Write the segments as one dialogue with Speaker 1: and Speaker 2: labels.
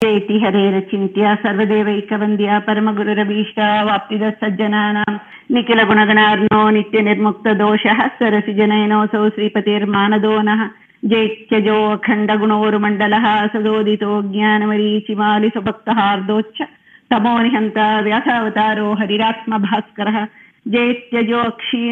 Speaker 1: इति हरेरचिन्त्य सर्वदेवैकवन्द्या परमगुरुरभीष्ट वाप्तिद सज्जनानां निखिलगुणगणार्णो नित्यनिर्मुक्तदोषः सरसिजनयनोऽसौ श्रीपतिर्मानदो नः जैत्यजो अखण्डगुणोरुमण्डलः सदोदितो ज्ञानमरीचिमालिसभक्तहार्दोच्च तमो निहन्त व्यासावतारो हरिरात्मभास्करः जैत्यजो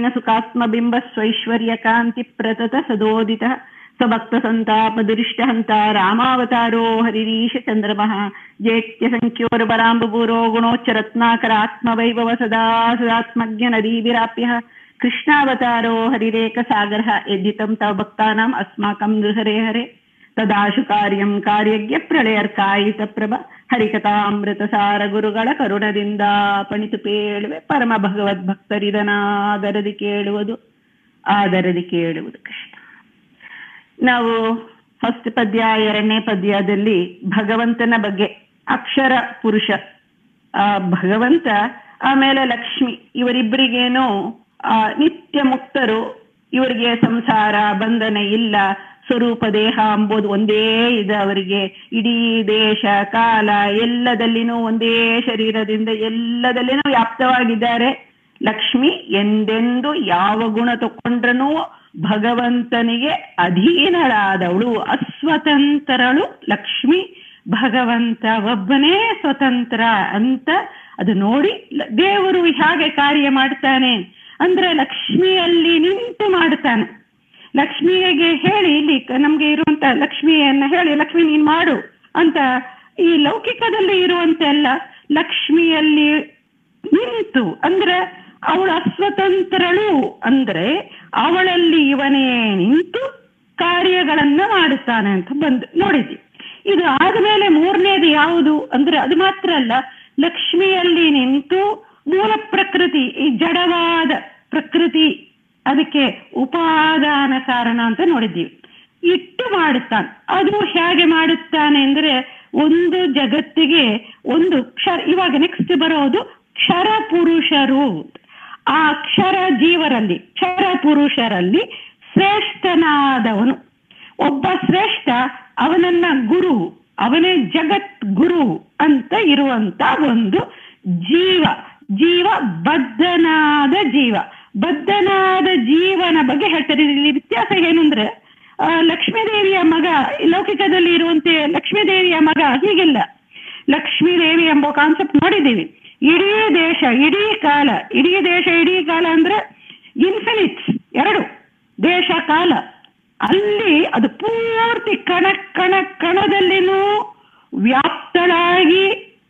Speaker 1: क्षीणसुखात्मबिम्बस्वैश्वर्यकान्तिप्रतत सदोदितः स्वभक्तसन्तापदुरिष्टहन्ता रामावतारो हरिरीशचन्द्रमः जैत्यसङ्ख्योर्बराम्बपूरो गुणोच्चरत्नाकरात्मवैभव सदा सदात्मज्ञनदीभिराप्यः कृष्णावतारो हरिरेकसागरः यद्धितं तव भक्तानाम् अस्माकं नृहरे हरे ತದಾಶು ಕಾರ್ಯಂ ಕಾರ್ಯಜ್ಞ ಪ್ರಳಯರ್ಕಾಯಿತ ಪ್ರಭ ಹರಿಕಥಾಮೃತಸಾರ ಗುರುಗಳ ಕರುಣದಿಂದ ಪಣಿತು ಪೇಳುವೆ ಪರಮ ಭಗವದ್ ಭಕ್ತರಿದನಾದರದಿ ಕೇಳುವುದು ಆದರದಿ ಕೇಳುವುದು ಕೃಷ್ಣ ನಾವು ಫಸ್ಟ್ ಪದ್ಯ ಎರಡನೇ ಪದ್ಯದಲ್ಲಿ ಭಗವಂತನ ಬಗ್ಗೆ ಅಕ್ಷರ ಪುರುಷ ಆ ಭಗವಂತ ಆಮೇಲೆ ಲಕ್ಷ್ಮಿ ಇವರಿಬ್ಬರಿಗೇನು ಆ ನಿತ್ಯ ಮುಕ್ತರು ಇವರಿಗೆ ಸಂಸಾರ ಬಂಧನ ಇಲ್ಲ ಸ್ವರೂಪ ದೇಹ ಅಂಬೋದು ಒಂದೇ ಇದೆ ಅವರಿಗೆ ಇಡೀ ದೇಶ ಕಾಲ ಎಲ್ಲದಲ್ಲಿನೂ ಒಂದೇ ಶರೀರದಿಂದ ಎಲ್ಲದಲ್ಲಿನೂ ವ್ಯಾಪ್ತವಾಗಿದ್ದಾರೆ ಲಕ್ಷ್ಮಿ ಎಂದೆಂದು ಯಾವ ಗುಣ ತಕೊಂಡ್ರೂ ಭಗವಂತನಿಗೆ ಅಧೀನಳಾದವಳು ಅಸ್ವತಂತ್ರಳು ಲಕ್ಷ್ಮಿ ಭಗವಂತ ಒಬ್ಬನೇ ಸ್ವತಂತ್ರ ಅಂತ ಅದು ನೋಡಿ ದೇವರು ಹೇಗೆ ಕಾರ್ಯ ಮಾಡ್ತಾನೆ ಅಂದ್ರೆ ಲಕ್ಷ್ಮಿಯಲ್ಲಿ ನಿಂತು ಮಾಡ್ತಾನೆ ಲಕ್ಷ್ಮಿಗೆ ಹೇಳಿ ಇಲ್ಲಿ ನಮ್ಗೆ ಇರುವಂತ ಲಕ್ಷ್ಮಿಯನ್ನ ಹೇಳಿ ಲಕ್ಷ್ಮಿ ನೀನ್ ಮಾಡು ಅಂತ ಈ ಲೌಕಿಕದಲ್ಲಿ ಇರುವಂತ ಎಲ್ಲ ಲಕ್ಷ್ಮಿಯಲ್ಲಿ ನಿಂತು ಅಂದ್ರೆ ಅವಳು ಅಸ್ವತಂತ್ರಳು ಅಂದ್ರೆ ಅವಳಲ್ಲಿ ಇವನೇ ನಿಂತು ಕಾರ್ಯಗಳನ್ನ ಮಾಡುತ್ತಾನೆ ಅಂತ ಬಂದು ನೋಡಿದ್ವಿ ಇದು ಆದ್ಮೇಲೆ ಮೂರನೇದು ಯಾವುದು ಅಂದ್ರೆ ಅದು ಮಾತ್ರ ಅಲ್ಲ ಲಕ್ಷ್ಮಿಯಲ್ಲಿ ನಿಂತು ಮೂಲ ಪ್ರಕೃತಿ ಈ ಜಡವಾದ ಪ್ರಕೃತಿ ಅದಕ್ಕೆ ಉಪಾದಾನ ಕಾರಣ ಅಂತ ನೋಡಿದ್ದೀವಿ ಇಟ್ಟು ಮಾಡುತ್ತಾನೆ ಅದು ಹೇಗೆ ಮಾಡುತ್ತಾನೆ ಅಂದ್ರೆ ಒಂದು ಜಗತ್ತಿಗೆ ಒಂದು ಕ್ಷರ ಇವಾಗ ನೆಕ್ಸ್ಟ್ ಬರೋದು ಕ್ಷರ ಪುರುಷರು ಆ ಕ್ಷರ ಜೀವರಲ್ಲಿ ಕ್ಷರ ಪುರುಷರಲ್ಲಿ ಶ್ರೇಷ್ಠನಾದವನು ಒಬ್ಬ ಶ್ರೇಷ್ಠ ಅವನನ್ನ ಗುರು ಅವನೇ ಜಗತ್ ಗುರು ಅಂತ ಇರುವಂತ ಒಂದು ಜೀವ ಜೀವ ಬದ್ಧನಾದ ಜೀವ ಬದ್ಧನಾದ ಜೀವನ ಬಗ್ಗೆ ಹೇಳ್ತಾರೆ ಇಲ್ಲಿ ವ್ಯತ್ಯಾಸ ಏನು ಅಂದ್ರೆ ಲಕ್ಷ್ಮೀದೇವಿಯ ಮಗ ಲೌಕಿಕದಲ್ಲಿ ಇರುವಂತೆ ಲಕ್ಷ್ಮೀದೇವಿಯ ಮಗ ಹೀಗಿಲ್ಲ ಲಕ್ಷ್ಮೀದೇವಿ ಎಂಬ ಕಾನ್ಸೆಪ್ಟ್ ನೋಡಿದ್ದೀವಿ ಇಡೀ ದೇಶ ಇಡೀ ಕಾಲ ಇಡೀ ದೇಶ ಇಡೀ ಕಾಲ ಅಂದ್ರೆ ಇನ್ಫಿನಿಟ್ ಎರಡು ದೇಶ ಕಾಲ ಅಲ್ಲಿ ಅದು ಪೂರ್ತಿ ಕಣ ಕಣ ಕಣದಲ್ಲಿನೂ ವ್ಯಾಪ್ತಳಾಗಿ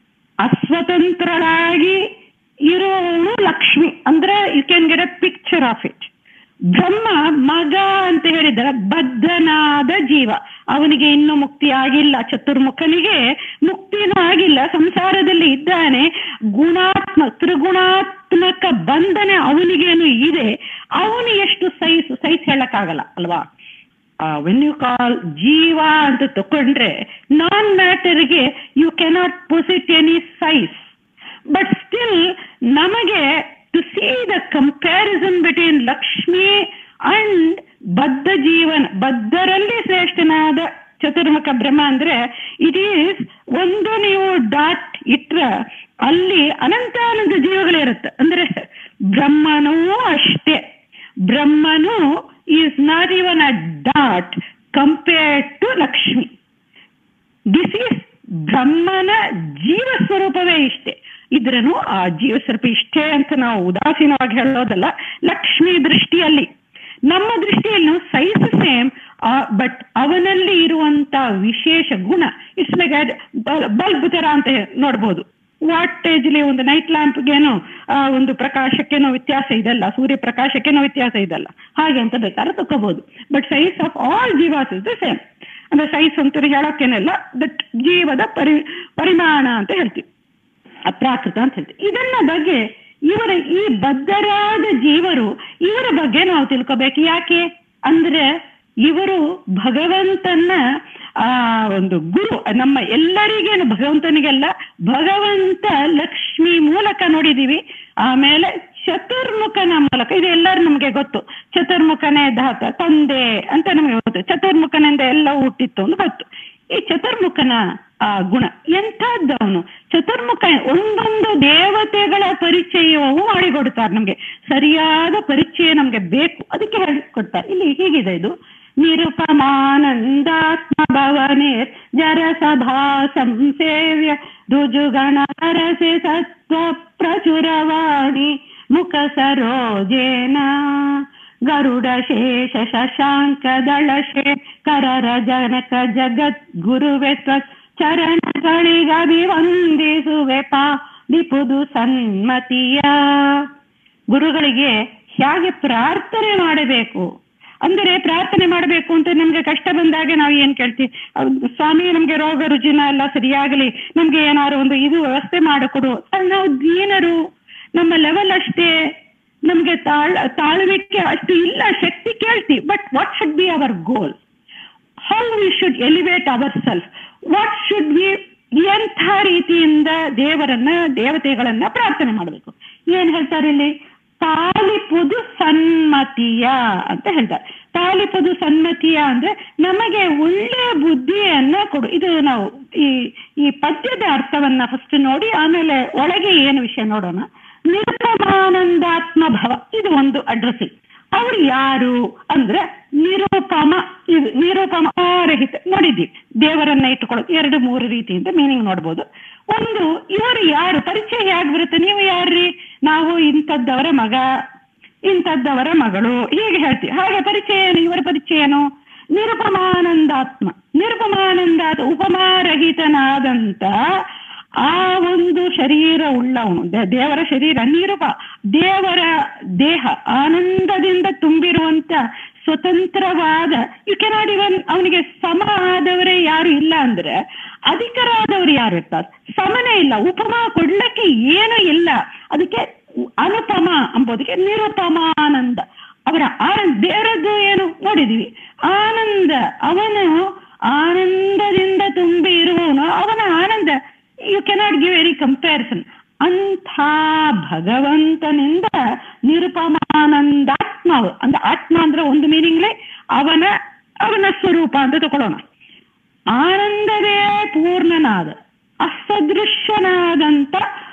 Speaker 1: ಅಸ್ವತಂತ್ರಳಾಗಿ ಇರೋವಳು ಲಕ್ಷ್ಮಿ ಅಂದ್ರೆ you can get a picture of it Brahma ಮಗ ಅಂತ ಹೇಳಿದರೆ ಬದ್ಧನಾದ ಜೀವ ಅವನಿಗೆ ಇನ್ನೂ ಮುಕ್ತಿ ಆಗಿಲ್ಲ ಚತುರ್ಮುಖನಿಗೆ ಮುಕ್ತಿನೂ ಆಗಿಲ್ಲ ಸಂಸಾರದಲ್ಲಿ ಇದ್ದಾನೆ ಗುಣಾತ್ಮ ತ್ರಿಗುಣಾತ್ಮಕ ಬಂಧನೆ ಅವನಿಗೇನು ಇದೆ ಅವನು ಎಷ್ಟು ಸೈಸ್ ಸೈಸ್ ಹೇಳಕ್ಕಾಗಲ್ಲ ಅಲ್ವಾ ವೆನ್ ಯು ಕಾಲ್ ಜೀವ ಅಂತ ತಕೊಂಡ್ರೆ ನಾನ್ ಮ್ಯಾಟರ್ಗೆ you cannot posit any size but still ನಮಗೆ to see the comparison between Lakshmi and ಬದ್ಧ ಜೀವನ ಬದ್ಧರಲ್ಲಿ ಶ್ರೇಷ್ಠನಾದ ಚತುರ್ಮುಖ ಬ್ರಹ್ಮ ಅಂದ್ರೆ ಇಟ್ ಈಸ್ ಒಂದು ನೀವು ಡಾಟ್ ಇಟ್ರ ಅಲ್ಲಿ ಅನಂತಾನಂದ ಜೀವಗಳಿರುತ್ತೆ ಅಂದ್ರೆ ಬ್ರಹ್ಮನೂ ಅಷ್ಟೇ ಬ್ರಹ್ಮನು is not even a dot compared to Lakshmi this is ಬ್ರಹ್ಮನ ಜೀವ ಸ್ವರೂಪವೇ ಇಷ್ಟೇ ಇದ್ರೂ ಆ ಜೀವ ಸ್ವರೂಪ ಇಷ್ಟೇ ಅಂತ ನಾವು ಉದಾಸೀನವಾಗಿ ಹೇಳೋದಲ್ಲ ಲಕ್ಷ್ಮಿ ದೃಷ್ಟಿಯಲ್ಲಿ ನಮ್ಮ ದೃಷ್ಟಿಯಲ್ಲಿ ಸೈಜ್ ಸೇಮ್ ಬಟ್ ಅವನಲ್ಲಿ ಇರುವಂತ ವಿಶೇಷ ಗುಣ ಇಟ್ಸ್ ಲೈಕ್ ಬಲ್ಬ್ ತರ ಅಂತ ನೋಡ್ಬೋದು ವಾಟೇಜ್ಲಿ ಒಂದು ನೈಟ್ ಲ್ಯಾಂಪ್ಗೇನು ಒಂದು ಪ್ರಕಾಶಕ್ಕೇನೋ ವ್ಯತ್ಯಾಸ ಇದಲ್ಲ ಸೂರ್ಯ ಪ್ರಕಾಶಕ್ಕೇನೋ ವ್ಯತ್ಯಾಸ ಇದಲ್ಲ ಹಾಗೆ ಅಂತ ಬೇಕಾದ್ರೆ ತಗೋಬಹುದು but size of all jivas is the same ಅಂದ್ರೆ ಸೈಜ್ ಅಂತ ಹೇಳೋಕೇನಲ್ಲ ದಟ್ ಜೀವದ ಪರಿ ಪರಿಮಾಣ ಅಂತ ಹೇಳ್ತೀವಿ ಅಪ್ರಾಕೃತ ಅಂತ ಹೇಳ್ತೀವಿ ಇದನ್ನ ಬಗ್ಗೆ ಇವರ ಈ ಬದ್ಧರಾದ ಜೀವರು ಇವರ ಬಗ್ಗೆ ನಾವು ತಿಳ್ಕೋಬೇಕು ಯಾಕೆ ಅಂದ್ರೆ ಇವರು ಭಗವಂತನ ಆ ಒಂದು ಗುರು ನಮ್ಮ ಎಲ್ಲರಿಗೇನು ಭಗವಂತನಿಗೆಲ್ಲ ಭಗವಂತ ಲಕ್ಷ್ಮಿ ಮೂಲಕ ನೋಡಿದೀವಿ ಆಮೇಲೆ ಚತುರ್ಮುಖನ ಮೂಲಕ ಇದು ಎಲ್ಲರೂ ನಮಗೆ ಗೊತ್ತು ಚತುರ್ಮುಖನೇ ದಾತ ತಂದೆ ಅಂತ ನಮಗೆ ಗೊತ್ತು ಚತುರ್ಮುಖನಿಂದ ಎಲ್ಲ ಹುಟ್ಟಿತ್ತು ಅಂತ ಗೊತ್ತು ಈ ಚತುರ್ಮುಖನ ಆ ಗುಣ ಎಂಥದ್ದವನು ಚತುರ್ಮುಖ ಒಂದೊಂದು ದೇವತೆಗಳ ಪರಿಚಯವು ಮಾಡಿಕೊಡ್ತಾರೆ ನಮ್ಗೆ ಸರಿಯಾದ ಪರಿಚಯ ನಮ್ಗೆ ಬೇಕು ಅದಕ್ಕೆ ಹೇಳಿಕೊಡ್ತಾರೆ ಇಲ್ಲಿ ಹೀಗಿದೆ ಇದು ನಿರುಪಮಾನಂದಾತ್ಮ ಭವನೇ ಜರ ಸಭಾ ಸಂಸೇವ್ಯ ರುಜುಗಣ ರಸೆ ಸತ್ವ ಪ್ರಚುರವಾಣಿ ಮುಖ ಸರೋಜೇನ ಗರುಡ ಶೇಷ ಶಶಾಂಕ ದಳಶೇ ಕರರ ಜನಕ ಜಗತ್ ಗುರುವೆ ಚರಣಗಳಿಗಭಿವಂದಿಸುವೆ ಪಾಲಿಪುದು ಸನ್ಮತಿಯ ಗುರುಗಳಿಗೆ ಹೇಗೆ ಪ್ರಾರ್ಥನೆ ಮಾಡಬೇಕು ಅಂದರೆ ಪ್ರಾರ್ಥನೆ ಮಾಡಬೇಕು ಅಂತ ನಮ್ಗೆ ಕಷ್ಟ ಬಂದಾಗ ನಾವು ಏನ್ ಕೇಳ್ತೀವಿ ಅವ್ರು, ಸ್ವಾಮಿ ನಮ್ಗೆ ರೋಗ ರುಜಿನ ಎಲ್ಲ ಸರಿಯಾಗಲಿ ನಮ್ಗೆ ಏನಾದ್ರು ಒಂದು ಇದು ವ್ಯವಸ್ಥೆ ಮಾಡಿಕೊಡು ಅದು ನಾವು ದೀನರು ನಮ್ಮ ಲೆವೆಲ್ ಅಷ್ಟೇ ನಮ್ಗೆ ತಾಳ್ ತಾಳ್ವಿಕೆ ಅಷ್ಟು ಇಲ್ಲ ಶಕ್ತಿ ಕೇಳ್ತೀವಿ but what should be our goal how we should elevate our self what should we ಎಂಥ ರೀತಿಯಿಂದ ದೇವರನ್ನ ದೇವತೆಗಳನ್ನ ಪ್ರಾರ್ಥನೆ ಮಾಡಬೇಕು ಏನ್ ಹೇಳ್ತಾರೆ ಇಲ್ಲಿ ತಾಲಿಪುದು ಸನ್ಮತಿಯ ಅಂತ ಹೇಳ್ತಾರೆ ತಾಲಿಪುದು ಸನ್ಮತಿಯ ಅಂದ್ರೆ ನಮಗೆ ಒಳ್ಳೆ ಬುದ್ಧಿಯನ್ನ ಕೊಡು ಇದು ನಾವು ಈ ಈ ಪದ್ಯದ ಅರ್ಥವನ್ನ ಫಸ್ಟ್ ನೋಡಿ ಆಮೇಲೆ ಒಳಗೆ ಏನು ವಿಷಯ ನೋಡೋಣ ನಿರುಪಮಾನಂದಾತ್ಮ ಭವ ಇದು ಒಂದು ಅಡ್ರೆಸ್ಸಿಂಗ್ ಅವ್ರು ಯಾರು ಅಂದ್ರೆ ನಿರೂಪಮ ಇದು ನಿರೂಪಮ ರಹಿತ ನೋಡಿದ್ದೀವಿ ದೇವರನ್ನ ಇಟ್ಟುಕೊಳ್ಳೋದು ಎರಡು ಮೂರು ರೀತಿಯಿಂದ ಮೀನಿಂಗ್ ನೋಡ್ಬೋದು ಒಂದು ಇವರು ಯಾರು ಪರಿಚಯ ಹೇಗೆ ಬರುತ್ತೆ ನೀವು ಯಾರ್ರಿ ನಾವು ಇಂಥದ್ದವರ ಮಗ ಇಂಥದ್ದವರ ಮಗಳು ಹೀಗೆ ಹೇಳ್ತೀವಿ ಹಾಗೆ ಪರಿಚಯ ಏನು ಇವರ ಪರಿಚಯ ಏನು ನಿರುಪಮಾನಂದಾತ್ಮ ನಿರುಪಮಾನಂದಾತ್ ಉಪಮಾರಹಿತನಾದಂತ ಆ ಒಂದು ಶರೀರ ಉಳ್ಳವನು ದೇ- ದೇವರ ಶರೀರ ನಿರುಪ ದೇವರ ದೇಹ ಆನಂದದಿಂದ ತುಂಬಿರುವಂತ ಸ್ವತಂತ್ರವಾದ ಯು ಕೆನಾಟ್ ಇವನ್ ಅವನಿಗೆ ಸಮ ಆದವರೇ ಯಾರು ಇಲ್ಲ ಅಂದ್ರೆ ಅಧಿಕರಾದವರು ಯಾರು ಇರ್ತಾರೆ ಸಮನೇ ಇಲ್ಲ ಉಪಮ ಕೊಡ್ಲಿಕ್ಕೆ ಏನು ಇಲ್ಲ ಅದಕ್ಕೆ ಅನುಪಮ ಅಂಬೋದಕ್ಕೆ ನಿರುಪಮಾನಂದ ಅವರ ಆನಂದ ದೇವರದ್ದು ಏನು ನೋಡಿದೀವಿ ಆನಂದ ಅವನು ಆನಂದದಿಂದ ತುಂಬಿ ಇರುವವನು ಅವನ ಆನಂದ you cannot give any comparison ಅಂಥ ಭಗವಂತನಿಂದ ನಿರುಪಮಾನಂದಾತ್ಮ ಅಂದ್ರೆ ಆತ್ಮ ಅಂದ್ರೆ ಒಂದು ಮೀನಿಂಗ್ಲೇ ಅವನ ಅವನ ಸ್ವರೂಪ ಅಂತ ತಗೊಳ್ಳೋಣ ಆನಂದವೇ ಪೂರ್ಣನಾದ ಅಸದೃಶ್ಯನಾದಂತ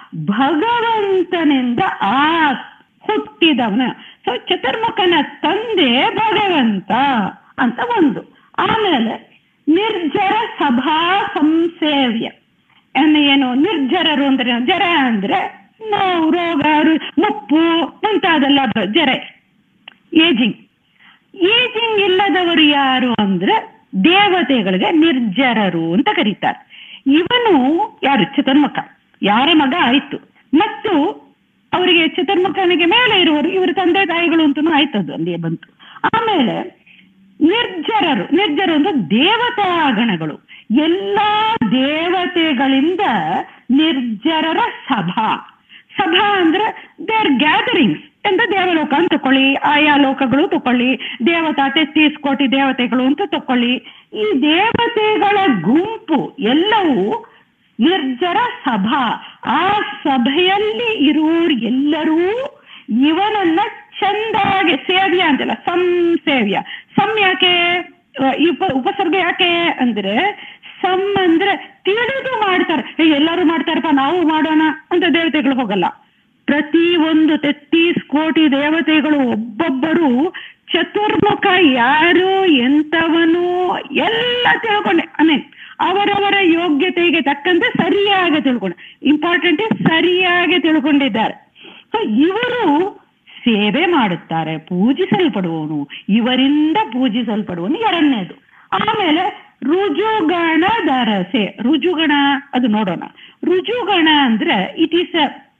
Speaker 1: ಭಗವಂತನಿಂದ ಆ ಹುಟ್ಟಿದವನ ಸೊ ಚತುರ್ಮುಖನ ತಂದೆ ಭಗವಂತ ಅಂತ ಒಂದು ಆಮೇಲೆ ನಿರ್ಜರ ಸಭಾ ಸಂಸೇವ್ಯ ಅನ್ನು ಏನು ನಿರ್ಜರರು ಅಂದ್ರೆ ಏನು? ಜರ ಅಂದ್ರೆ ನೋವು ರೋಗ ರು- ಮುಪ್ಪು ಮುಂತಾದೆಲ್ಲ ಬ- ಜರ ಏಜಿಂಗ್ ಏಜಿಂಗ್ ಇಲ್ಲದವರು ಯಾರು ಅಂದ್ರೆ ದೇವತೆಗಳಿಗೆ ನಿರ್ಜರರು ಅಂತ ಕರೀತಾರೆ ಇವನು ಯಾರು ಚತುರ್ಮುಖ ಯಾರ ಮಗ ಆಯ್ತು ಮತ್ತು ಅವರಿಗೆ ಚತುರ್ಮುಖನಿಗೆ ಮೇಲೆ ಇರುವರು ಇವರ ತಂದೆ ತಾಯಿಗಳು ಅಂತನೂ ಆಯ್ತದು ಅಲ್ಲಿ ಬಂತು ಆಮೇಲೆ ನಿರ್ಜರರು ನಿರ್ಜರು ಅಂದ್ರೆ ದೇವತಾ ಗಣಗಳು ಎಲ್ಲಾ ದೇವತೆಗಳಿಂದ ನಿರ್ಜರರ ಸಭಾ ಸಭಾ ಅಂದ್ರೆ ದೇರ್ ಗ್ಯಾದರಿಂಗ್ಸ್ ಅಂತ ದೇವಲೋಕ ಅಂತ ತಕೊಳ್ಳಿ ಆಯಾ ಲೋಕಗಳು ತಕೊಳ್ಳಿ ದೇವತಾ ತೆತ್ತೀಸ್ ಕೋಟಿ ದೇವತೆಗಳು ಅಂತ ತಕೊಳ್ಳಿ ಈ ದೇವತೆಗಳ ಗುಂಪು ಎಲ್ಲವೂ ನಿರ್ಜರ ಸಭಾ ಆ ಸಭೆಯಲ್ಲಿ ಇರುವವರು ಎಲ್ಲರೂ ಇವನನ್ನ ಚಂದಾಗಿ ಸೇವ್ಯ ಅಂತಲ್ಲ ಸಂಸೇವ್ಯ ಸಂ ಯಾಕೆ ಅಹ್, ಈ ಉಪ ಉಪಸರ್ಗ ಯಾಕೆ ಅಂದ್ರೆ ಸಮ್ ಅಂದ್ರೆ ತಿಳಿದು ಮಾಡ್ತಾರೆ ಏ, ಎಲ್ಲರೂ ಮಾಡ್ತಾರಪ್ಪ ನಾವು ಮಾಡೋಣ ಅಂತ ದೇವತೆಗಳು ಹೋಗಲ್ಲ ಪ್ರತಿ ಒಂದು ತೆತ್ತೀಸ್ ಕೋಟಿ ದೇವತೆಗಳು ಒಬ್ಬೊಬ್ಬರು ಚತುರ್ಮುಖ ಯಾರು ಎಂತವನು ಎಲ್ಲ ತಿಳ್ಕೊಂಡೆ ಐ ಅವರವರ ಯೋಗ್ಯತೆಗೆ ತಕ್ಕಂತೆ ಸರಿಯಾಗಿ ತಿಳ್ಕೊಂಡು ಇಂಪಾರ್ಟೆಂಟ್ ಸರಿಯಾಗಿ ತಿಳ್ಕೊಂಡಿದ್ದಾರೆ ಸೊ ಇವರು ಸೇವೆ ಮಾಡುತ್ತಾರೆ ಪೂಜಿಸಲ್ಪಡುವವನು ಇವರಿಂದ ಪೂಜಿಸಲ್ಪಡುವನು ಎರಡನೇದು ಆಮೇಲೆ ರುಜುಗಣ ದರಸೆ ರುಜುಗಣ ಅದು ನೋಡೋಣ ರುಜುಗಣ ಅಂದ್ರೆ ಇಟ್ ಈಸ್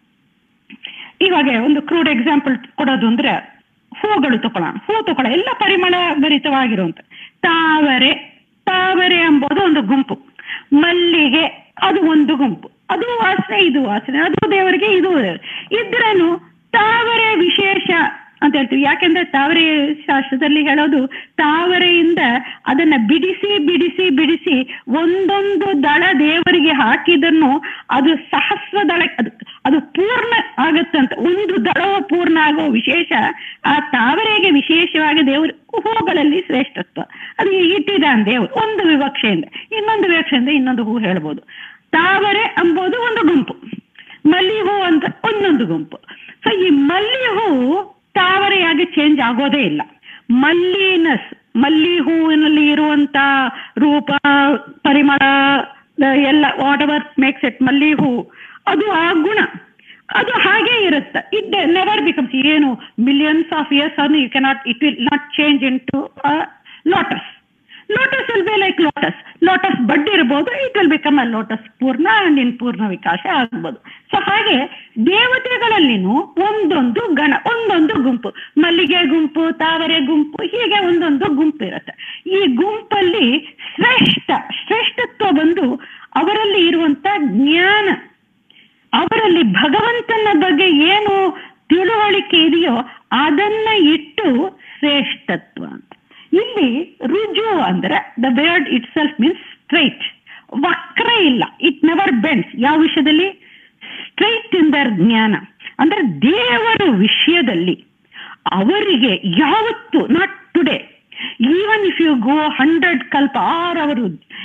Speaker 1: ಇವಾಗ ಒಂದು ಕ್ರೂಡ್ ಎಕ್ಸಾಂಪಲ್ ಕೊಡೋದು ಅಂದ್ರೆ ಹೂಗಳು ತಗೊಳ್ಳೋಣ ಹೂ ತಗೊಳ್ಳ ಎಲ್ಲ ಪರಿಮಳ ಭರಿತವಾಗಿರುವಂತ ತಾವರೆ ತಾವರೆ ಎಂಬುದು ಒಂದು ಗುಂಪು ಮಲ್ಲಿಗೆ ಅದು ಒಂದು ಗುಂಪು ಅದು ವಾಸನೆ ಇದು ವಾಸನೆ ಅದು ದೇವರಿಗೆ ಇದು ದೇವರಿಗೆ. ಇದ್ರನು ತಾವರೆ ವಿಶೇಷ ಅಂತ ಹೇಳ್ತೀವಿ ಯಾಕೆಂದ್ರೆ ತಾವರೆ ಶಾಸ್ತ್ರದಲ್ಲಿ ಹೇಳೋದು ತಾವರೆಯಿಂದ ಅದನ್ನ ಬಿಡಿಸಿ ಬಿಡಿಸಿ ಬಿಡಿಸಿ ಒಂದೊಂದು ದಳ ದೇವರಿಗೆ ಹಾಕಿದನ್ನು ಅದು ಸಹಸ್ರ ದಳ ಅದು ಅದು ಪೂರ್ಣ ಆಗತ್ತಂತ ಒಂದು ದಳವು ಪೂರ್ಣ ಆಗೋ ವಿಶೇಷ ಆ ತಾವರೆಗೆ ವಿಶೇಷವಾಗಿ ದೇವರು ಹೂಗಳಲ್ಲಿ ಶ್ರೇಷ್ಠತ್ವ ಅದು ಇಟ್ಟಿದ್ದಾನೆ ದೇವರು ಒಂದು ವಿವಕ್ಷೆಯಿಂದ ಇನ್ನೊಂದು ವಿವಕ್ಷೆಯಿಂದ ಇನ್ನೊಂದು ಹೂ ಹೇಳ್ಬೋದು ತಾವರೆ ಎಂಬುದು ಒಂದು ಗುಂಪು ಮಲ್ಲಿ ಹೂ ಅಂತ ಒಂದೊಂದು ಗುಂಪು ಸೊ ಈ ಮಲ್ಲಿ ಹೂ ತಾವರೆಯಾಗಿ ಚೇಂಜ್ ಆಗೋದೇ ಇಲ್ಲ ಮಲ್ಲಿನಸ್ ಮಲ್ಲಿ ಹೂವಿನಲ್ಲಿ ಇರುವಂತ ರೂಪ ಪರಿಮಳ ಎಲ್ಲ ವಾಟ್ ಎವರ್ ಮೇಕ್ಸ್ ಇಟ್ ಮಲ್ಲಿ ಹೂ ಅದು ಆ ಗುಣ ಅದು ಹಾಗೆ ಇರುತ್ತೆ ಇಟ್ ನೆವರ್ ಬಿಕಮ್ಸ್ ಏನು ಮಿಲಿಯನ್ಸ್ ಆಫ್ ಇಯರ್ಸ್ ಅನ್ನು you cannot it will not change into lotus lotus will be like lotus lotus bud ಇರ್ಬೋದು it will become a lotus ಪೂರ್ಣ ಅಂಡ್ ಇನ್ ಪೂರ್ಣ ವಿಕಾಸ ಆಗ್ಬೋದು ಸೊ ಹಾಗೆ ದೇವತೆಗಳಲ್ಲಿನೂ ಒಂದೊಂದು ಗಣ ಒಂದೊಂದು ಗುಂಪು ಮಲ್ಲಿಗೆ ಗುಂಪು ತಾವರೆ ಗುಂಪು ಹೀಗೆ ಒಂದೊಂದು ಗುಂಪು ಇರುತ್ತೆ ಈ ಗುಂಪಲ್ಲಿ ಶ್ರೇಷ್ಠ ಶ್ರೇಷ್ಠತ್ವ ಬಂದು ಅವರಲ್ಲಿ ಇರುವಂತ ಜ್ಞಾನ ಅವರಲ್ಲಿ ಭಗವಂತನ ಬಗ್ಗೆ ಏನು ತಿಳುವಳಿಕೆ ಇದೆಯೋ ಅದನ್ನ ಇಟ್ಟು ಶ್ರೇಷ್ಠತ್ವ ಅಂತ ಇಲ್ಲಿ ರುಜು ಅಂದ್ರೆ the word itself means straight ವಕ್ರ ಇಲ್ಲ ಇಟ್ ನೆವರ್ ಬೆಂಡ್ಸ್ ಯಾವ ವಿಷಯದಲ್ಲಿ ಸ್ಟ್ರೈಟ್ ಇನ್ ದರ್ ಜ್ಞಾನ ಅಂದ್ರೆ ದೇವರ ವಿಷಯದಲ್ಲಿ ಅವರಿಗೆ ಯಾವತ್ತು not today even if you go hundred kalpa or ಅವರು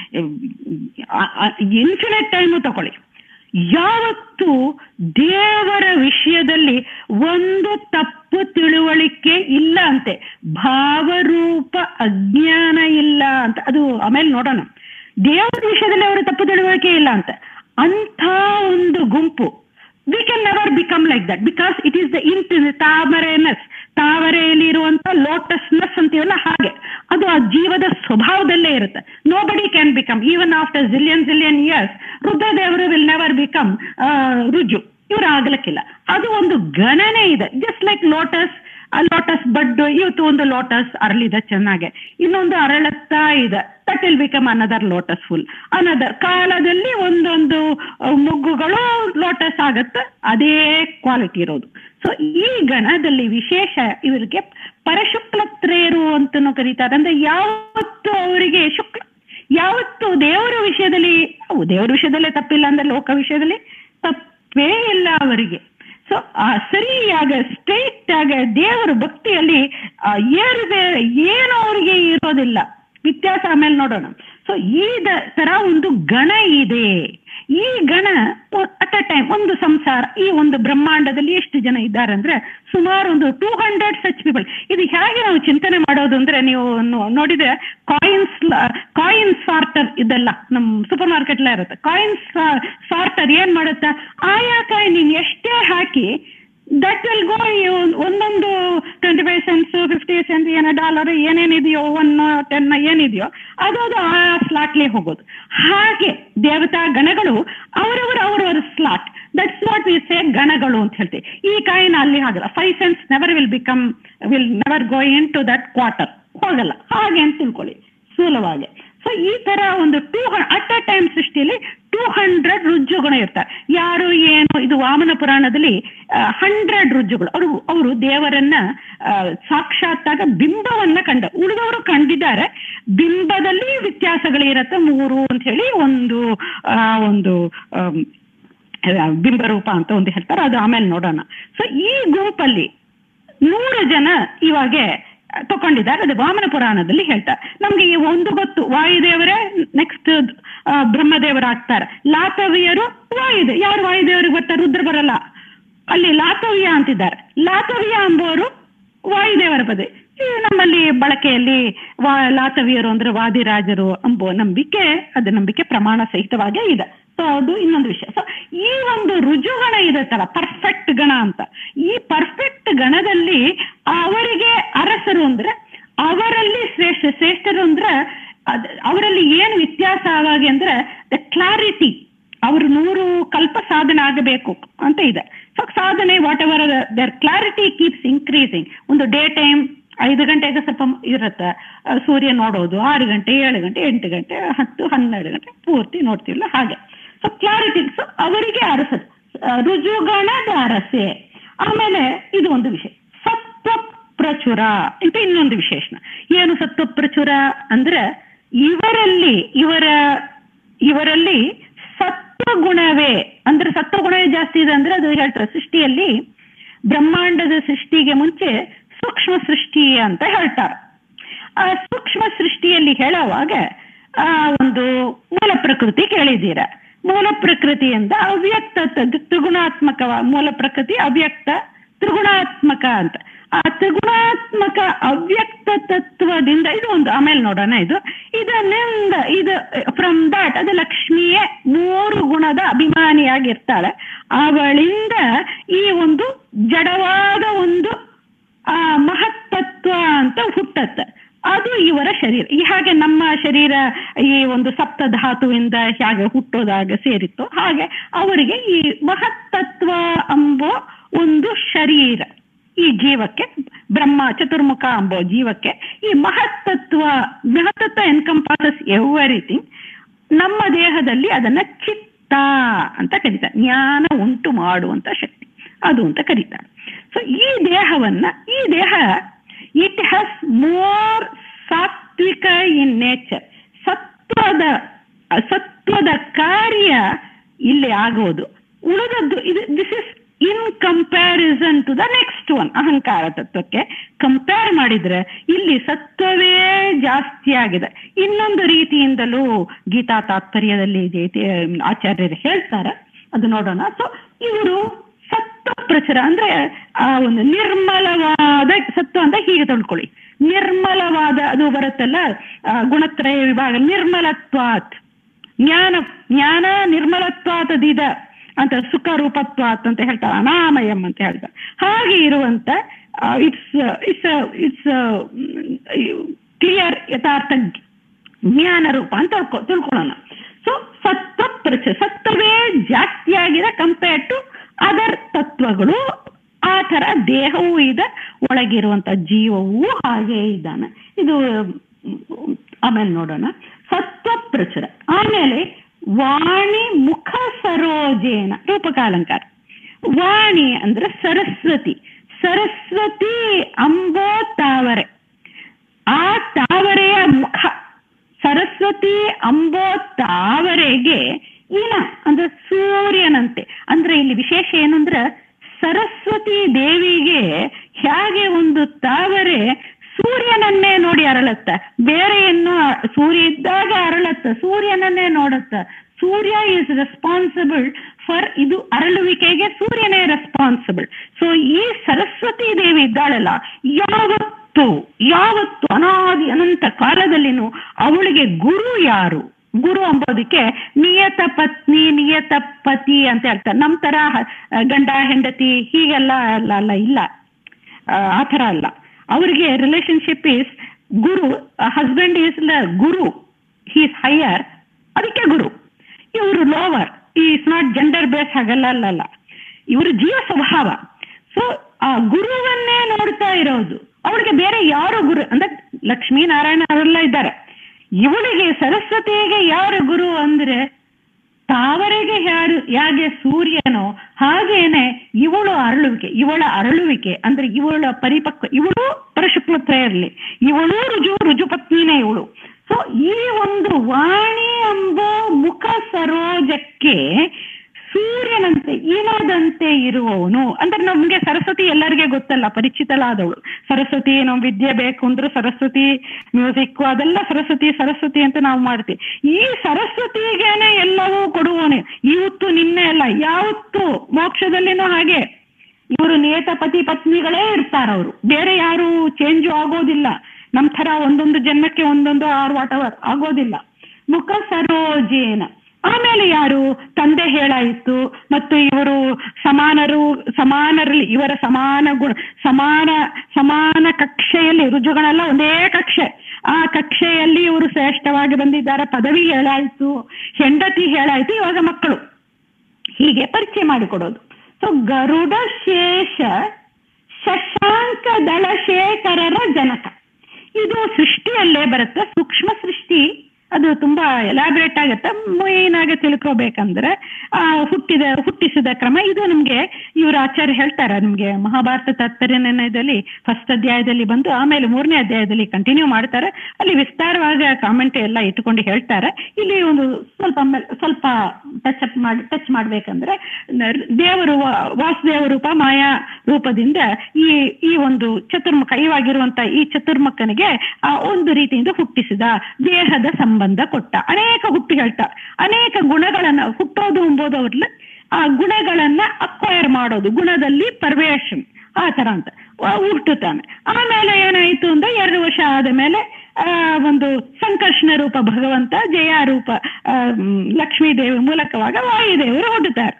Speaker 1: ಇನ್ಫಿನಿಟ್ ಟೈಮು ತಗೊಳ್ಳಿ ಯಾವತ್ತು ದೇವರ ವಿಷಯದಲ್ಲಿ ಒಂದು ತಪ್ಪು ತಿಳುವಳಿಕೆ ಇಲ್ಲ ಅಂತೆ ಭಾವರೂಪ ಅಜ್ಞಾನ ಇಲ್ಲ ಅಂತ ಅದು ಆಮೇಲೆ ನೋಡೋಣ ದೇವರ ವಿಷಯದಲ್ಲಿ ಅವರ ತಪ್ಪು ತಿಳುವಳಿಕೆ ಇಲ್ಲ ಅಂತ ಅಂಥ ಒಂದು ಗುಂಪು we can never become like that because it is the ಇಂಟ್ ತಾಮರೆನೆಸ್ ತಾವರೆಯಲ್ಲಿ ಇರುವಂತ ಲೋಟಸ್ನೆಸ್ ಅಂತೀವಲ್ಲ ಹಾಗೆ ಅದು ಆ ಜೀವದ ಸ್ವಭಾವದಲ್ಲೇ ಇರುತ್ತೆ nobody can become even after zillion zillion years ರುದ್ರದೇವರು ವಿಲ್ ನೆವರ್ ಬಿಕಮ್ ರುಜು ಇವರು ಆಗ್ಲಿಕ್ಕಿಲ್ಲ ಅದು ಒಂದು ಗಣನೆ ಇದೆ ಜಸ್ಟ್ ಲೈಕ್ ಲೋಟಸ್ ಆ ಲೋಟಸ್ ಬಡ್ ಇವತ್ತು ಒಂದು ಲೋಟಸ್ ಅರಳಿದೆ ಚೆನ್ನಾಗೆ ಇನ್ನೊಂದು ಅರಳುತ್ತಾ ಇದೆ that will become another lotus full another ಕಾಲದಲ್ಲಿ ಒಂದೊಂದು ಮುಗ್ಗುಗಳು ಲೋಟಸ್ ಆಗತ್ತೆ ಅದೇ ಕ್ವಾಲಿಟಿ ಇರೋದು ಸೊ ಈ ಗಣದಲ್ಲಿ ವಿಶೇಷ ಇವರಿಗೆ ಪರಶುಕ್ಲತ್ರೇರು ಅಂತನೂ ಕರೀತಾರೆ ಅಂದ್ರೆ ಯಾವತ್ತು ಅವರಿಗೆ ಶುಕ್ಲ ಯಾವತ್ತು ದೇವರ ವಿಷಯದಲ್ಲಿ ಅವು ದೇವರ ವಿಷಯದಲ್ಲೇ ತಪ್ಪಿಲ್ಲ ಅಂದ್ರೆ ಲೋಕ ವಿಷಯದಲ್ಲಿ ತಪ್ಪೇ ಇಲ್ಲ ಅವರಿಗೆ ಸೊ ಆ ಸರಿಯಾಗ ಸ್ಟ್ರೈಟ್ ಆಗ ದೇವರ ಭಕ್ತಿಯಲ್ಲಿ ಏರುಬೇರೆ ಏನು ಅವರಿಗೆ ಇರೋದಿಲ್ಲ ವ್ಯತ್ಯಾಸ ಆಮೇಲೆ ನೋಡೋಣ ಸೊ ಈ ತರ ಒಂದು ಗಣ ಇದೆ ಈ ಗಣ ಅಟ್ ಅ ಟೈಮ್ ಒಂದು ಸಂಸಾರ ಈ ಒಂದು ಬ್ರಹ್ಮಾಂಡದಲ್ಲಿ ಎಷ್ಟು ಜನ ಇದ್ದಾರೆ ಅಂದ್ರೆ ಸುಮಾರು ಒಂದು ಟೂ ಹಂಡ್ರೆಡ್ ಸಚ್ ಪೀಪಲ್ ಇದು ಹೇಗೆ ನಾವು ಚಿಂತನೆ ಮಾಡೋದು ಅಂದ್ರೆ ನೀವು ನೋಡಿದ್ರೆ ಕಾಯಿನ್ಸ್ ಕಾಯಿನ್ ಸಾರ್ಟರ್ ಇದೆಲ್ಲ ನಮ್ಮ ಸೂಪರ್ ಮಾರ್ಕೆಟ್ ಇರುತ್ತೆ ಕಾಯಿನ್ಸ್ ಸಾರ್ಟರ್ ಏನ್ ಮಾಡುತ್ತೆ ಆಯಾ ಕಾಯಿನ್ ನೀನ್ ಎಷ್ಟೇ ಹಾಕಿ ದಟ್ ವಿಲ್ ಗೋ ಒಂದೊಂದು twenty five cents fifty cent ಏನೋ ಡಾಲರ್ ಏನೇನಿದೆಯೋ ಒನ್ ಟೆನ್ ಏನಿದೆಯೋ ಅದು ಅದು ಆ ಸ್ಲಾಟ್ಲಿ ಹೋಗೋದು ಹಾಗೆ ದೇವತಾ ಗಣಗಳು ಅವರವರ ಅವರವರ slot that's what we say ಗಣಗಳು ಅಂತ ಹೇಳ್ತೀವಿ ಈ ಕಾಯಿನ ಅಲ್ಲಿ ಹಾಗಲ್ಲ five cents never will become will never go into that quarter ಹೋಗಲ್ಲ ಹಾಗೆ ಅಂತ ತಿಳ್ಕೊಳ್ಳಿ ಸ್ಥೂಲವಾಗಿ ಸೊ ಈ ತರ ಒಂದು ಟೂ ಅಟ್ ಅ ಟೈಮ್ ಸೃಷ್ಟಿಯಲ್ಲಿ ಟೂ ಹಂಡ್ರೆಡ್ ರುಜುಗುಣ ಇರ್ತಾರೆ ಯಾರು ಏನು ಇದು ವಾಮನ ಪುರಾಣದಲ್ಲಿ ಹಂಡ್ರೆಡ್ ರುಜುಗಳು ಅವರು ಅವರು ದೇವರನ್ನ ಸಾಕ್ಷಾತ್ತಾಗ ಬಿಂಬವನ್ನ ಕಂಡ ಉಳಿದವರು ಕಂಡಿದ್ದಾರೆ ಬಿಂಬದಲ್ಲಿ ವ್ಯತ್ಯಾಸಗಳಿರತ್ತೆ ಮೂರು ಅಂತ ಹೇಳಿ ಒಂದು ಒಂದು ಬಿಂಬರೂಪ ಅಂತ ಒಂದು ಹೇಳ್ತಾರೆ ಅದು ಆಮೇಲೆ ನೋಡೋಣ ಸೊ ಈ ಗುಂಪಲ್ಲಿ ನೂರು ಜನ ಇವಾಗೆ ತಗೊಂಡಿದ್ದಾರೆ ಅದು ವಾಮನ ಪುರಾಣದಲ್ಲಿ ಹೇಳ್ತಾರೆ ನಮ್ಗೆ ಈ ಒಂದು ಗೊತ್ತು ವಾಯುದೇವರೇ ನೆಕ್ಸ್ಟ್ ಬ್ರಹ್ಮದೇವರಾಗ್ತಾರೆ ಲಾತವಿಯರು ವಾಯುದೇ ಯಾರು ವಾಯುದೇವರಿಗೆ ಬರ್ತಾರೆ ರುದ್ರ ಬರಲ್ಲ ಅಲ್ಲಿ ಲಾತವ್ಯ ಅಂತಿದ್ದಾರೆ ಲಾತವ್ಯ ಎಂಬುವರು ವಾಯುದೇವರ ಪದೇ ನಮ್ಮಲ್ಲಿ ಬಳಕೆಯಲ್ಲಿ ವಾ ಲಾತವಿಯರು ಅಂದ್ರೆ ವಾದಿರಾಜರು ಎಂಬುವ ನಂಬಿಕೆ ಅದು ನಂಬಿಕೆ ಪ್ರಮಾಣ ಸಹಿತವಾಗೇ ಇದೆ ಸೊ ಅದು ಇನ್ನೊಂದು ವಿಷಯ ಸೊ ಈ ಒಂದು ರುಜುಗಣ ಇದತ್ತಲ್ಲ ಪರ್ಫೆಕ್ಟ್ ಗಣ ಅಂತ ಈ ಪರ್ಫೆಕ್ಟ್ ಗಣದಲ್ಲಿ ಅವರಿಗೆ ಅರಸರು ಅಂದ್ರೆ ಅವರಲ್ಲಿ ಶ್ರೇಷ್ಠ ಶ್ರೇಷ್ಠರು ಅಂದ್ರೆ ಅವರಲ್ಲಿ ಏನು ವ್ಯತ್ಯಾಸ ಆವಾಗಿ ಅಂದ್ರೆ ದ ಕ್ಲಾರಿಟಿ ಅವರು ನೂರು ಕಲ್ಪ ಸಾಧನೆ ಆಗಬೇಕು ಅಂತ ಇದೆ ಸೊ ಸಾಧನೆ whatever their clarity keeps increasing ಒಂದು ಡೇ ಟೈಮ್ ಐದು ಗಂಟೆಗೆ ಸ್ವಲ್ಪ ಇರುತ್ತೆ ಸೂರ್ಯ ನೋಡೋದು ಆರು ಗಂಟೆ ಏಳು ಗಂಟೆ ಎಂಟು ಗಂಟೆ ಹತ್ತು ಹನ್ನೆರಡು ಗಂಟೆ ಪೂರ್ತಿ ನೋಡ್ತಿಲ್ಲ ಹಾಗೆ ಸೊ ಕ್ಲಾರಿಟಿ ಸೊ ಅವರಿಗೆ ಅರಸ ರುಜುಗಣದ ಅರಸೆ ಆಮೇಲೆ ಇದು ಒಂದು ವಿಷಯ ಸತ್ವ ಪ್ರಚುರ ಅಂತ ಇನ್ನೊಂದು ವಿಶೇಷಣ ಏನು ಸತ್ವ ಪ್ರಚುರ ಅಂದ್ರೆ ಇವರಲ್ಲಿ ಇವರ ಇವರಲ್ಲಿ ಸತ್ವಗುಣವೇ ಅಂದ್ರೆ ಸತ್ವಗುಣವೇ ಜಾಸ್ತಿ ಇದೆ ಅಂದ್ರೆ ಅದು ಹೇಳ್ತಾರೆ ಸೃಷ್ಟಿಯಲ್ಲಿ ಬ್ರಹ್ಮಾಂಡದ ಸೃಷ್ಟಿಗೆ ಮುಂಚೆ ಸೂಕ್ಷ್ಮ ಸೃಷ್ಟಿ ಅಂತ ಹೇಳ್ತಾರೆ ಆ ಸೂಕ್ಷ್ಮ ಸೃಷ್ಟಿಯಲ್ಲಿ ಹೇಳುವಾಗ ಆ ಒಂದು ಮೂಲ ಪ್ರಕೃತಿ ಕೇಳಿದ್ದೀರ ಮೂಲ ಪ್ರಕೃತಿಯಿಂದ ಅವ್ಯಕ್ತ ತ- ತ್ರಿಗುಣಾತ್ಮಕ ಮೂಲ ಪ್ರಕೃತಿ ಅವ್ಯಕ್ತ ತ್ರಿಗುಣಾತ್ಮಕ ಅಂತ ಆ ತ್ರಿಗುಣಾತ್ಮಕ ಅವ್ಯಕ್ತ ತತ್ವದಿಂದ ಇದು ಒಂದು ಆಮೇಲೆ ನೋಡೋಣ ಇದು ಇದನ್ನಿಂದ ಇದು ಫ್ರಮ್ ದಟ್ ಅದು ಲಕ್ಷ್ಮಿಯೇ ಮೂರು ಗುಣದ ಅಭಿಮಾನಿಯಾಗಿರ್ತಾಳೆ ಅವಳಿಂದ ಈ ಒಂದು ಜಡವಾದ ಒಂದು ಆ ಮಹತ್ತತ್ವ ಅಂತ ಹುಟ್ಟತ್ತೆ ಅದು ಇವರ ಶರೀರ ಈ ಹಾಗೆ ನಮ್ಮ ಶರೀರ ಈ ಒಂದು ಸಪ್ತ ಧಾತುವಿಂದ ಹೇಗೆ ಹುಟ್ಟೋದಾಗ ಸೇರಿತ್ತು ಹಾಗೆ ಅವರಿಗೆ ಈ ಮಹತ್ತತ್ವ ಎಂಬ ಒಂದು ಶರೀರ ಈ ಜೀವಕ್ಕೆ ಬ್ರಹ್ಮ ಚತುರ್ಮುಖ ಎಂಬೋ ಜೀವಕ್ಕೆ ಈ ಮಹತ್ತತ್ವ ಮಹತ್ತತ್ವ ಎನ್ಕಂಪಾಸಸ್ ಎವ್ರಿಥಿಂಗ್ ನಮ್ಮ ದೇಹದಲ್ಲಿ ಅದನ್ನ ಚಿತ್ತ ಅಂತ ಕರೀತಾರೆ ಜ್ಞಾನ ಉಂಟು ಮಾಡುವಂತ ಶಕ್ತಿ ಅದು ಅಂತ ಕರೀತಾರೆ ಸೊ ಈ ದೇಹವನ್ನ ಈ ದೇಹ ಇಟ್ ಹ್ಯಾಸ್ ಮೋರ್ ಸಾತ್ವಿಕ ಇನ್ ನೇಚರ್ ಸತ್ವದ ಸತ್ವದ ಕಾರ್ಯ ಇಲ್ಲಿ ಆಗೋದು ಉಳಿದದ್ದು ಇದು this is in comparison to the next one ಅಹಂಕಾರ ತತ್ವಕ್ಕೆ ಕಂಪೇರ್ ಮಾಡಿದ್ರೆ ಇಲ್ಲಿ ಸತ್ವವೇ ಜಾಸ್ತಿ ಆಗಿದೆ ಇನ್ನೊಂದು ರೀತಿಯಿಂದಲೂ ಗೀತಾ ತಾತ್ಪರ್ಯದಲ್ಲಿ ಇದೆ ಇದೆ, ಆಚಾರ್ಯರು ಹೇಳ್ತಾರೆ ಅದು ನೋಡೋಣ ಸೊ ಇವರು ಸತ್ವ ಪ್ರಚುರ ಅಂದ್ರೆ ಆ ಒಂದು ನಿರ್ಮಲವಾದ ಸತ್ವ ಅಂತ ಹೀಗೆ ತಿಳ್ಕೊಳ್ಳಿ ನಿರ್ಮಲವಾದ ಅದು ಬರುತ್ತಲ್ಲ ಆ, ಗುಣತ್ರಯ ವಿಭಾಗ ನಿರ್ಮಲತ್ವಾತ್ ಜ್ಞಾನ ಜ್ಞಾನ ನಿರ್ಮಲತ್ವಾತದಿದ ಅಂತ ಸುಖ ರೂಪತ್ವಾತ್ ಅಂತ ಹೇಳ್ತಾರೆ ಅನಾಮಯಂ ಅಂತ ಹೇಳ್ತಾರೆ ಹಾಗೆ ಇರುವಂತ ಇಟ್ಸ್ ಇಟ್ಸ್ ಇಟ್ಸ್ ಕ್ಲಿಯರ್ ಯಥಾರ್ಥ ಜ್ಞಾನ ರೂಪ ಅಂತ ತಿಳ್ಕೊ ತಿಳ್ಕೊಳ್ಳೋಣ ಸೊ ಸತ್ವ ಪ್ರಚ ಸತ್ವವೇ ಜಾಸ್ತಿಯಾಗಿದೆ ಕಂಪೇರ್ ಟು ಅದರ್ ತತ್ವಗಳು ಆ ತರ ದೇಹವೂ ಇದೆ ಒಳಗಿರುವಂತ ಜೀವವೂ ಹಾಗೆ ಇದ್ದಾನೆ ಇದು ಮ್, ಆಮೇಲೆ ನೋಡೋಣ ಸತ್ವ ಪ್ರಚುರ ಆಮೇಲೆ ವಾಣಿ ಮುಖ ಸರೋಜೇನ ರೂಪಕಾಲಂಕಾರ ವಾಣಿ ಅಂದ್ರೆ ಸರಸ್ವತಿ ಸರಸ್ವತಿ ಅಂಬೋ ತಾವರೆ ಆ ತಾವರೆಯ ಮುಖ ಸರಸ್ವತಿ ಅಂಬೋ ತಾವರೆಗೆ ಇನ ಅಂದ್ರೆ ಸೂರ್ಯನಂತೆ ಅಂದ್ರೆ ಇಲ್ಲಿ ವಿಶೇಷ ಏನಂದ್ರೆ ಸರಸ್ವತಿ ದೇವಿಗೆ ಹೇಗೆ ಒಂದು ತಾವರೆ ಸೂರ್ಯನನ್ನೇ ನೋಡಿ ಅರಳತ್ತ ಬೇರೆಯನ್ನು ಸೂರ್ಯ ಇದ್ದಾಗ ಅರಳತ್ತ ಸೂರ್ಯನನ್ನೇ ನೋಡುತ್ತ ಸೂರ್ಯ ಇಸ್ ರೆಸ್ಪಾನ್ಸಿಬಲ್ ಫಾರ್ ಇದು ಅರಳುವಿಕೆಗೆ ಸೂರ್ಯನೇ ರೆಸ್ಪಾನ್ಸಿಬಲ್ ಸೊ ಈ ಸರಸ್ವತಿ ದೇವಿ ಇದ್ದಾಳಲ್ಲ ಯಾವತ್ತು ಯಾವತ್ತು ಅನಾದಿ ಅನಂತ ಕಾಲದಲ್ಲಿನೂ ಅವಳಿಗೆ ಗುರು ಯಾರು ಗುರು ಅಂಬೋದಕ್ಕೆ ನಿಯತ ಪತ್ನಿ ನಿಯತ ಪತಿ ಅಂತ ಹೇಳ್ತಾರೆ ನಮ್ ತರ ಹ- ಗಂಡ ಹೆಂಡತಿ ಹೀಗೆಲ್ಲ ಅಲ್ಲ ಅಲ್ಲ ಇಲ್ಲ ಆ, ಆ ಥರ ಅಲ್ಲ ಅವರಿಗೆ relationship is guru husband is the guru he's higher ಅದಕ್ಕೆ ಗುರು ಇವರು lower is not gender base ಹಾಗಲ್ಲ ಅಲ್ಲ ಅಲ್ಲ ಇವರು ಜೀವ ಸ್ವಭಾವ ಸೊ ಆ ಗುರುವನ್ನೇ ನೋಡ್ತಾ ಇರೋದು ಅವಳಿಗೆ ಬೇರೆ ಯಾರು ಗುರು ಅಂದ್ರೆ ಲಕ್ಷ್ಮೀ ನಾರಾಯಣ ಅವರೆಲ್ಲ ಇದ್ದಾರೆ ಇವಳಿಗೆ ಸರಸ್ವತಿಗೆ ಯಾರು ಗುರು ಅಂದ್ರೆ ತಾವರೆಗೆ ಯಾರು ಯಾಗೆ ಸೂರ್ಯನೋ ಹಾಗೇನೆ ಇವಳು ಅರಳುವಿಕೆ ಇವಳ ಅರಳುವಿಕೆ ಅಂದ್ರೆ ಇವಳ ಪರಿಪಕ್ವ ಇವಳು ಪರಶುಕ್ಲತ್ವ ಇರಲಿ ಇವಳು ರುಜು ರುಜು ಪತ್ನಿನೇ ಇವಳು ಸೊ ಈ ಒಂದು ವಾಣಿ ಎಂಬ ಮುಖ ಸರೋಜಕ್ಕೆ ಸೂರ್ಯನಂತೆ ಇನದಂತೆ ಇರುವವನು ಅಂದ್ರೆ ನಮ್ಗೆ ಸರಸ್ವತಿ ಎಲ್ಲರಿಗೆ ಗೊತ್ತಲ್ಲ ಪರಿಚಿತಳಾದವಳು ಸರಸ್ವತಿ ನಾವು ವಿದ್ಯೆ ಬೇಕು ಅಂದ್ರೆ ಸರಸ್ವತಿ ಮ್ಯೂಸಿಕ್ ಅದೆಲ್ಲ ಸರಸ್ವತಿ ಸರಸ್ವತಿ ಅಂತ ನಾವು ಮಾಡ್ತೀವಿ ಈ ಸರಸ್ವತಿಗೇನೆ ಎಲ್ಲವೂ ಕೊಡುವವನೇ ಇವತ್ತು ನಿನ್ನೆ ಅಲ್ಲ ಯಾವತ್ತು ಮೋಕ್ಷದಲ್ಲಿನೂ ಹಾಗೆ ಇವರು ನಿಯತ ಪತಿ ಪತ್ನಿಗಳೇ ಇರ್ತಾರ ಅವರು ಬೇರೆ ಯಾರು ಚೇಂಜ್ ಆಗೋದಿಲ್ಲ ನಮ್ ತರ ಒಂದೊಂದು ಜನ್ಮಕ್ಕೆ ಒಂದೊಂದು ಆರ್ ವಾಟ್ ಅವರ್ ಆಗೋದಿಲ್ಲ ಮುಖ ಸರೋಜೇನ ಆಮೇಲೆ ಯಾರು ತಂದೆ ಹೇಳಾಯಿತು ಮತ್ತು ಇವರು ಸಮಾನರು ಸಮಾನರಲ್ಲಿ ಇವರ ಸಮಾನ ಗುಣ ಸಮಾನ ಸಮಾನ ಕಕ್ಷೆಯಲ್ಲಿ ರುಜುಗಳೆಲ್ಲ ಒಂದೇ ಕಕ್ಷೆ ಆ ಕಕ್ಷೆಯಲ್ಲಿ ಇವರು ಶ್ರೇಷ್ಠವಾಗಿ ಬಂದಿದ್ದಾರೆ ಪದವಿ ಹೇಳಾಯ್ತು ಹೆಂಡತಿ ಹೇಳಾಯ್ತು ಇವಾಗ ಮಕ್ಕಳು ಹೀಗೆ ಪರಿಚಯ ಮಾಡಿಕೊಡೋದು ಸೊ ಗರುಡ ಶೇಷ ಶಶಾಂಕ ದಳಶೇಖರರ ಜನಕ ಇದು ಸೃಷ್ಟಿಯಲ್ಲೇ ಬರುತ್ತೆ ಸೂಕ್ಷ್ಮ ಸೃಷ್ಟಿ ಅದು ತುಂಬಾ ಎಲಾಬ್ರೇಟ್ ಆಗುತ್ತೆ ಮೇನ್ ಆಗಿ ತಿಳ್ಕೊಬೇಕಂದ್ರೆ ಆ ಹುಟ್ಟಿದ ಹುಟ್ಟಿಸಿದ ಕ್ರಮ ಇದು ನಮ್ಗೆ ಇವರು ಆಚಾರ್ಯ ಹೇಳ್ತಾರೆ ನಮ್ಗೆ ಮಹಾಭಾರತ ತಾತ್ಪರ್ಯ ನಿರ್ಣಯದಲ್ಲಿ ಫಸ್ಟ್ ಅಧ್ಯಾಯದಲ್ಲಿ ಬಂದು ಆಮೇಲೆ ಮೂರನೇ ಅಧ್ಯಾಯದಲ್ಲಿ ಕಂಟಿನ್ಯೂ ಮಾಡ್ತಾರೆ ಅಲ್ಲಿ ವಿಸ್ತಾರವಾಗಿ ಕಾಮೆಂಟ್ ಎಲ್ಲ ಇಟ್ಕೊಂಡು ಹೇಳ್ತಾರೆ ಇಲ್ಲಿ ಒಂದು ಸ್ವಲ್ಪ ಮ- ಸ್ವಲ್ಪ ಟಚ್ ಅಪ್ ಮಾಡಿ ಟಚ್ ಮಾಡ್ಬೇಕಂದ್ರೆ ನ- ದೇವರು ವಾ- ವಾಸುದೇವ ರೂಪ ಮಾಯಾ ರೂಪದಿಂದ ಈ ಈ ಒಂದು ಚತುರ್ಮುಖ ಇವಾಗಿರುವಂತ ಈ ಚತುರ್ಮುಖನಿಗೆ ಆ ಒಂದು ರೀತಿಯಿಂದ ಹುಟ್ಟಿಸಿದ ದೇಹದ ಸಂಬಂಧ ಕೊಟ್ಟ ಅನೇಕ ಹುಟ್ಟು ಹೇಳ್ತಾರೆ ಅನೇಕ ಗುಣಗಳನ್ನ ಹುಟ್ಟೋದು ಎಂಬುದು ಅವ್ರಲ್ಲಿ ಆ ಗುಣಗಳನ್ನ ಅಕ್ವೈರ್ ಮಾಡೋದು ಗುಣದಲ್ಲಿ ಪರ್ವೇಷನ್ ಆ ತರ ಅಂತ ವ- ಹುಟ್ಟುತ್ತಾನೆ ಆಮೇಲೆ ಏನಾಯ್ತು ಅಂದ್ರೆ ಎರಡು ವರ್ಷ ಆದ ಮೇಲೆ ಆ ಒಂದು ಸಂಕರ್ಷಣ ರೂಪ ಭಗವಂತ ಜಯ ರೂಪ ಆ, ಮ್, ಲಕ್ಷ್ಮೀ ದೇವಿ ಮೂಲಕವಾಗ ವಾಯುದೇವರು ಹುಟ್ಟುತ್ತಾರೆ